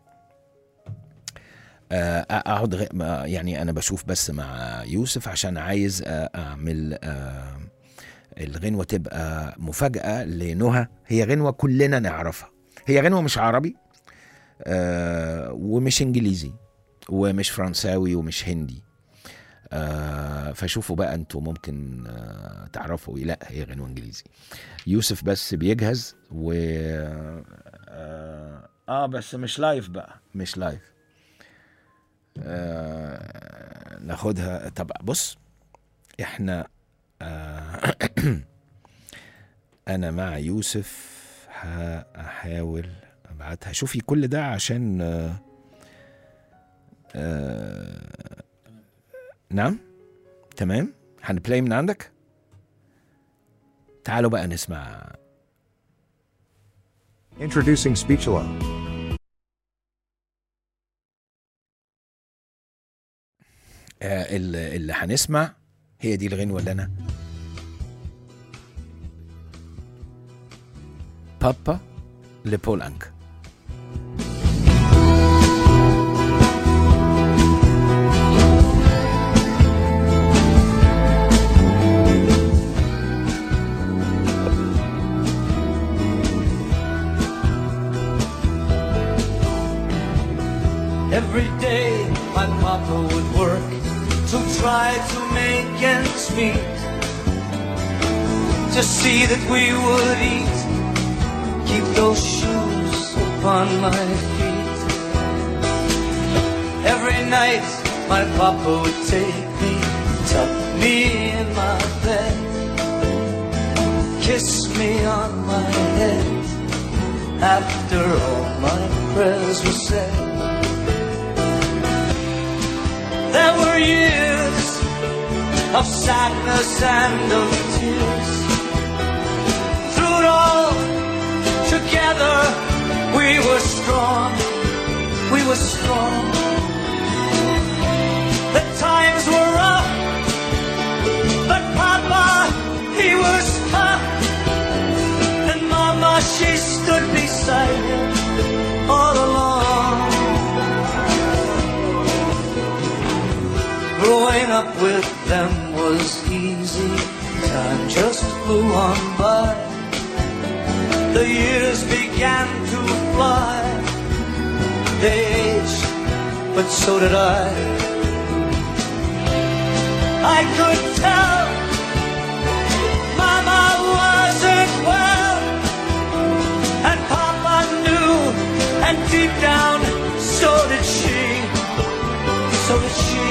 آه، اقعد غ... ما- يعني انا بشوف بس مع يوسف عشان عايز آه، اعمل آه، الغنوه تبقى مفاجاه لنهى هي غنوه كلنا نعرفها هي غنوه مش عربي آه، ومش انجليزي ومش فرنساوي ومش هندي آه فشوفوا بقى انتوا ممكن آه تعرفوا إيه. لا هي غنوه انجليزي يوسف بس بيجهز و آه, اه بس مش لايف بقى مش لايف آه ناخدها طب بص احنا آه انا مع يوسف هحاول ابعتها شوفي كل ده عشان آه آه نعم تمام هنبلاي من عندك تعالوا بقى نسمع Introducing Speechalo. آه اللي, اللي هنسمع هي دي الغنوة اللي أنا بابا لبول أنك Every day my papa would work to try to make ends meet. To see that we would eat keep those shoes upon my feet. Every night my papa would take me, tuck me in my bed, kiss me on my head after all my prayers were said. There were years of sadness and of tears. Through it all, together we were strong. We were strong. The times were rough, but Papa, he was tough. And Mama, she stood beside him all along. Growing up with them was easy. Time just flew on by. The years began to fly. They aged, but so did I. I could tell Mama wasn't well, and Papa knew, and deep down, so did she. So did she.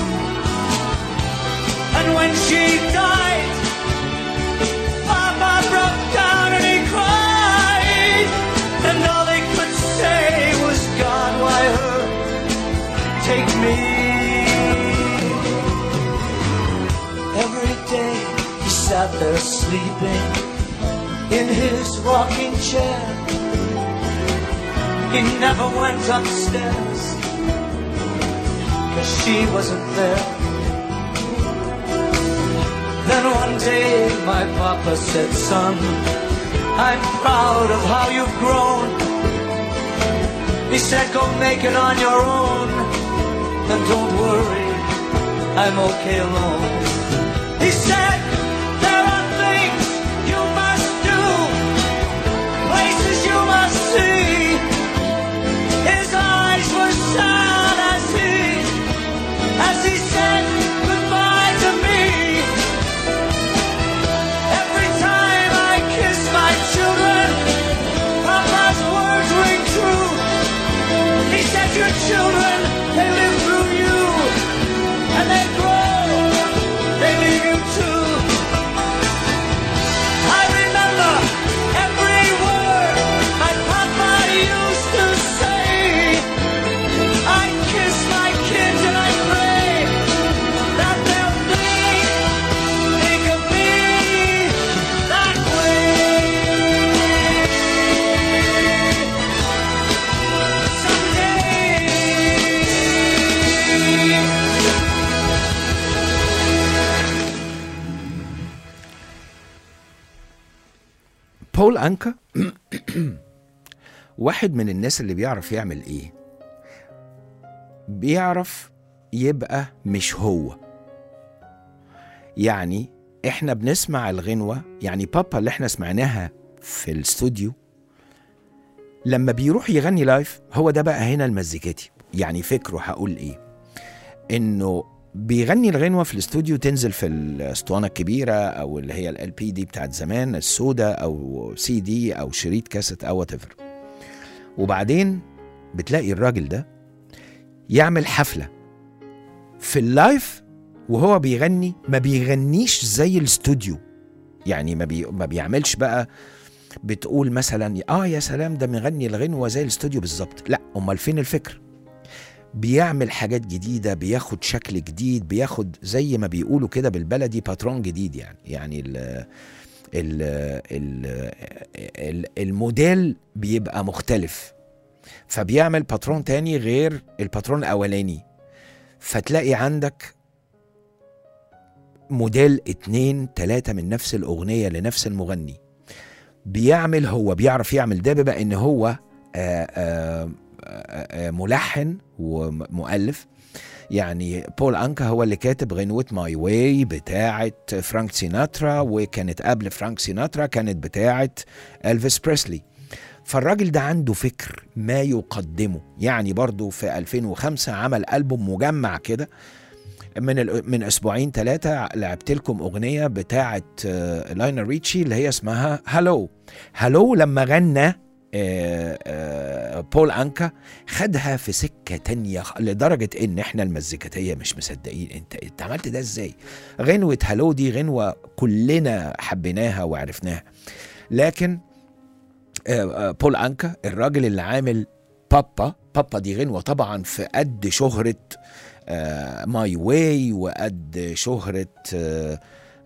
And when she died, Papa broke down and he cried. And all they could say was, God, why her? Take me. Every day he sat there sleeping in his rocking chair. He never went upstairs, cause she wasn't there. Then one day my papa said, son, I'm proud of how you've grown. He said, go make it on your own. And don't worry, I'm okay alone. He said, there are things you must do, places you must see. His eyes were sad as he, as he said goodbye to me. Every time I kiss my children, Papa's words ring true. He said, Your children, they live through you, and they grow, they leave you too. I remember every word my Papa used to say. I kiss my kids and I pray that they'll think, think of me that way. Someday. بول أنكا واحد من الناس اللي بيعرف يعمل إيه بيعرف يبقى مش هو يعني احنا بنسمع الغنوة يعني بابا اللي احنا سمعناها في الاستوديو لما بيروح يغني لايف هو ده بقى هنا المزيكاتي يعني فكره هقول ايه انه بيغني الغنوه في الاستوديو تنزل في الاسطوانه الكبيره او اللي هي ال بي دي بتاعت زمان السودا او سي دي او شريط كاسيت او وات وبعدين بتلاقي الراجل ده يعمل حفله في اللايف وهو بيغني ما بيغنيش زي الاستوديو يعني ما, بي ما بيعملش بقى بتقول مثلا اه يا سلام ده مغني الغنوه زي الاستوديو بالظبط لا امال فين الفكر بيعمل حاجات جديدة بياخد شكل جديد بياخد زي ما بيقولوا كده بالبلدي باترون جديد يعني يعني ال ال ال ال الموديل بيبقى مختلف فبيعمل باترون تاني غير الباترون الأولاني فتلاقي عندك موديل اتنين تلاتة من نفس الأغنية لنفس المغني بيعمل هو بيعرف يعمل ده بما ان هو آآ آآ آآ ملحن ومؤلف يعني بول أنكا هو اللي كاتب غنوة ماي واي بتاعة فرانك سيناترا وكانت قبل فرانك سيناترا كانت بتاعة ألفيس بريسلي فالراجل ده عنده فكر ما يقدمه يعني برضو في 2005 عمل ألبوم مجمع كده من ال- من اسبوعين ثلاثه لعبت لكم اغنيه بتاعه آه، لاينر ريتشي اللي هي اسمها هالو هالو لما غنى آه، آه، بول انكا خدها في سكه تانية خ- لدرجه ان احنا المزيكاتيه مش مصدقين انت انت عملت ده ازاي غنوه هالو دي غنوه كلنا حبيناها وعرفناها لكن آه، آه، بول انكا الراجل اللي عامل بابا بابا دي غنوه طبعا في قد شهره ماي واي وقد شهره آه،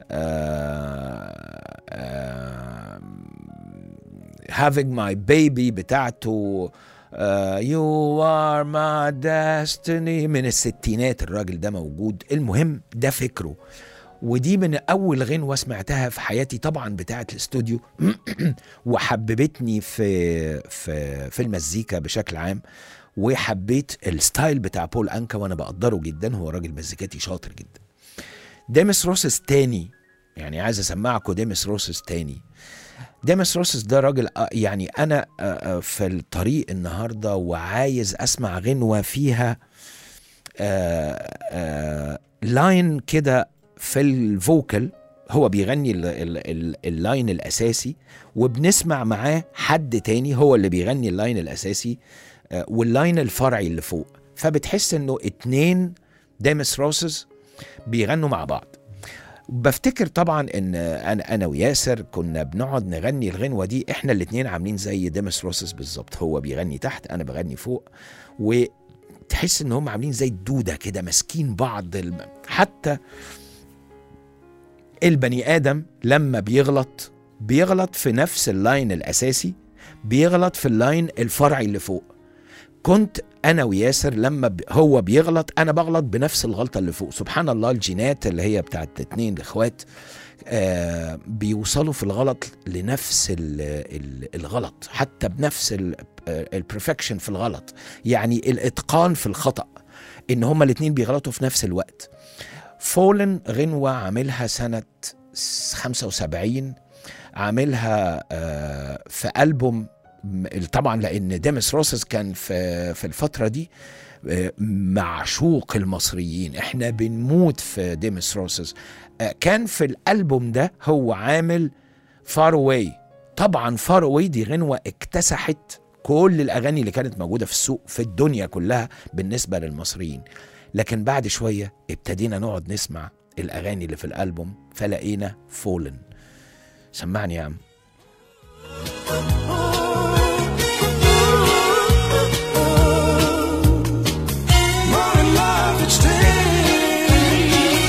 آه، آه، having my baby بتاعته آه، you are my destiny من الستينات الراجل ده موجود المهم ده فكره ودي من اول غنوه سمعتها في حياتي طبعا بتاعه الاستوديو وحببتني في في في المزيكا بشكل عام وحبيت الستايل بتاع بول انكا وانا بقدره جدا هو راجل مزيكاتي شاطر جدا ديمس روسس تاني يعني عايز اسمعكم ديمس روسس تاني ديمس روسس ده راجل آه، يعني انا آه، آه، في الطريق النهارده وعايز اسمع غنوه فيها آه، آه، لاين كده في الفوكل هو بيغني ال- ال- ال- اللاين الاساسي وبنسمع معاه حد تاني هو اللي بيغني اللاين الاساسي آه، واللاين الفرعي اللي فوق فبتحس انه اتنين ديمس روسز بيغنوا مع بعض بفتكر طبعا ان انا انا وياسر كنا بنقعد نغني الغنوه دي احنا الاتنين عاملين زي ديمس روسس بالظبط هو بيغني تحت انا بغني فوق وتحس ان هم عاملين زي الدوده كده ماسكين بعض الم... حتى البني ادم لما بيغلط بيغلط في نفس اللاين الاساسي بيغلط في اللاين الفرعي اللي فوق كنت انا وياسر لما ب... هو بيغلط انا بغلط بنفس الغلطه اللي فوق سبحان الله الجينات اللي هي بتاعت اتنين اخوات آه بيوصلوا في الغلط لنفس ال ال الغلط حتى بنفس البرفكشن في الغلط يعني الاتقان في الخطا ان هما الاتنين بيغلطوا في نفس الوقت فولن غنوة عاملها سنة 75 عاملها آه، في ألبوم م- طبعا لأن ديمس روسس كان في في الفترة دي آه، معشوق المصريين احنا بنموت في ديمس روسس آه، كان في الألبوم ده هو عامل فار واي طبعا فار واي دي غنوة اكتسحت كل الأغاني اللي كانت موجودة في السوق في الدنيا كلها بالنسبة للمصريين لكن بعد شوية ابتدينا نقعد نسمع الأغاني اللي في الألبوم فلقينا فولن سمعني يا عم More in love each day.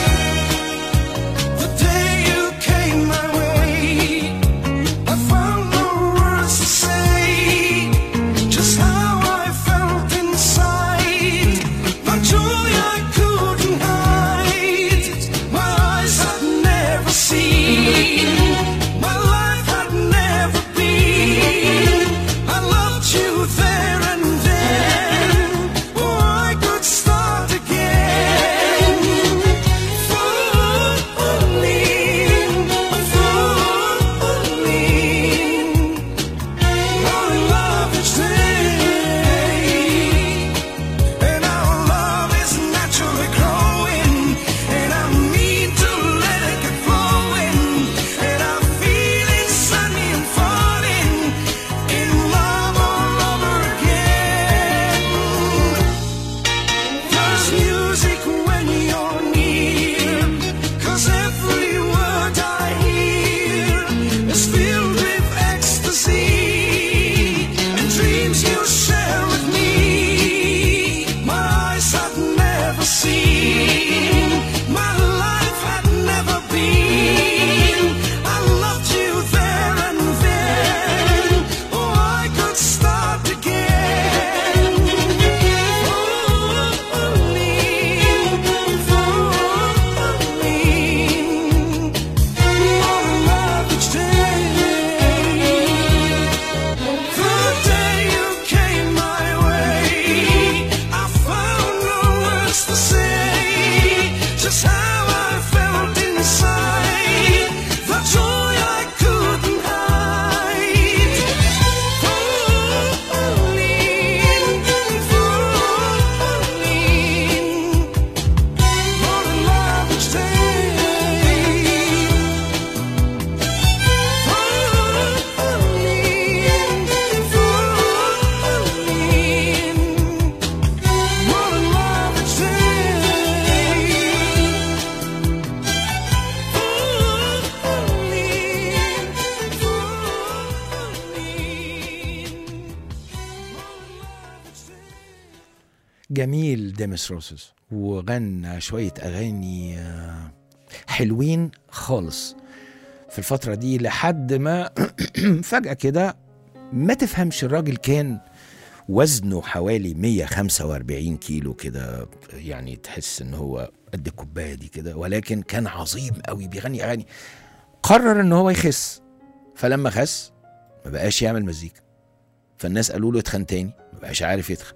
The day you came my way, I found no words to say. Just how I felt inside, the joy I couldn't hide. My eyes had never seen, my life had never been. جميل ديمس روسس وغنى شوية أغاني آه، حلوين خالص في الفترة دي لحد ما فجأة كده ما تفهمش الراجل كان وزنه حوالي 145 كيلو كده يعني تحس ان هو قد الكوبايه دي كده ولكن كان عظيم قوي بيغني اغاني قرر ان هو يخس فلما خس ما بقاش يعمل مزيكا فالناس قالوا له اتخن تاني ما بقاش عارف يتخن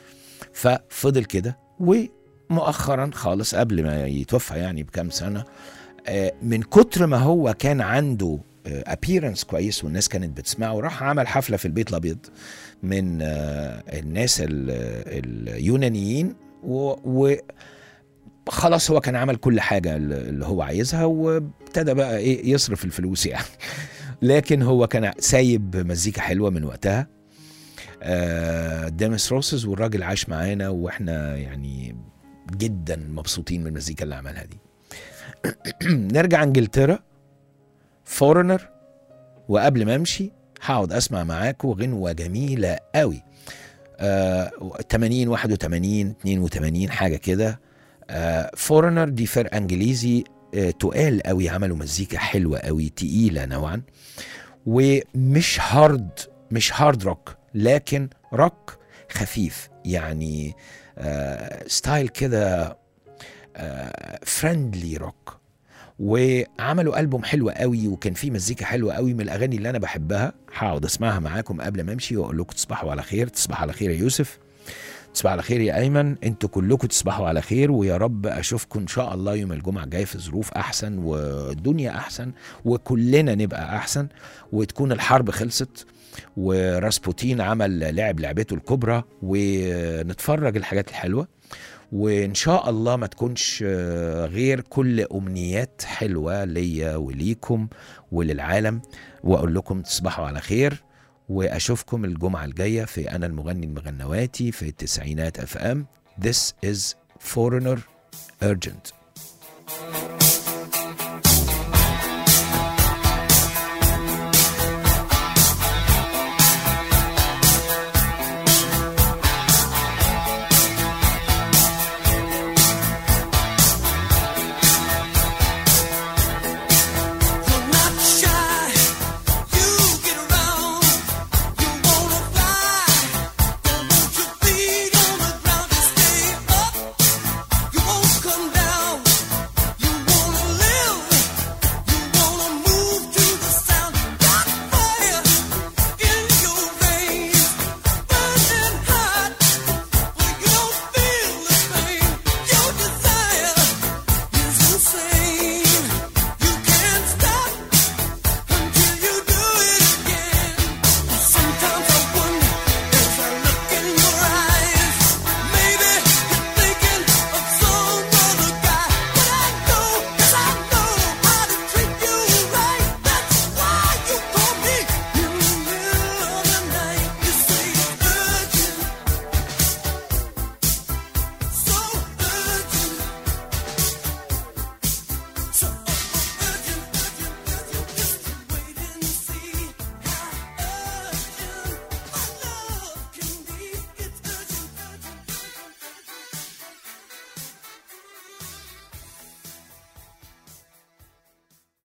ففضل كده ومؤخرا خالص قبل ما يتوفى يعني بكام سنه آه، من كتر ما هو كان عنده ابييرنس كويس والناس كانت بتسمعه راح عمل حفله في البيت الابيض من آه، الناس ال- اليونانيين و, و خلاص هو كان عمل كل حاجه اللي هو عايزها وابتدى بقى ايه يصرف الفلوس يعني لكن هو كان سايب مزيكا حلوه من وقتها آه، ديمس روسز والراجل عاش معانا واحنا يعني جدا مبسوطين من المزيكا اللي عملها دي نرجع انجلترا فورنر وقبل ما امشي هقعد اسمع معاكم غنوه جميله قوي آه 80 81 82 حاجه كده آه فورنر دي فرقه انجليزي آه تقال قوي عملوا مزيكا حلوه قوي تقيله نوعا ومش هارد مش هارد روك لكن روك خفيف يعني آه ستايل كده فريندلي روك وعملوا ألبوم حلو قوي وكان فيه مزيكا حلوه قوي من الاغاني اللي انا بحبها هقعد اسمعها معاكم قبل ما امشي واقول لكم تصبحوا على خير تصبح على خير يا يوسف تصبح على خير يا ايمن انتوا كلكم تصبحوا على خير ويا رب اشوفكم ان شاء الله يوم الجمعه الجاي في ظروف احسن والدنيا احسن وكلنا نبقى احسن وتكون الحرب خلصت وراسبوتين عمل لعب لعبته الكبرى ونتفرج الحاجات الحلوه وان شاء الله ما تكونش آه، غير كل امنيات حلوه ليا وليكم وللعالم واقول لكم تصبحوا على خير واشوفكم الجمعه الجايه في انا المغني المغنواتي في التسعينات اف ام This is Foreigner Urgent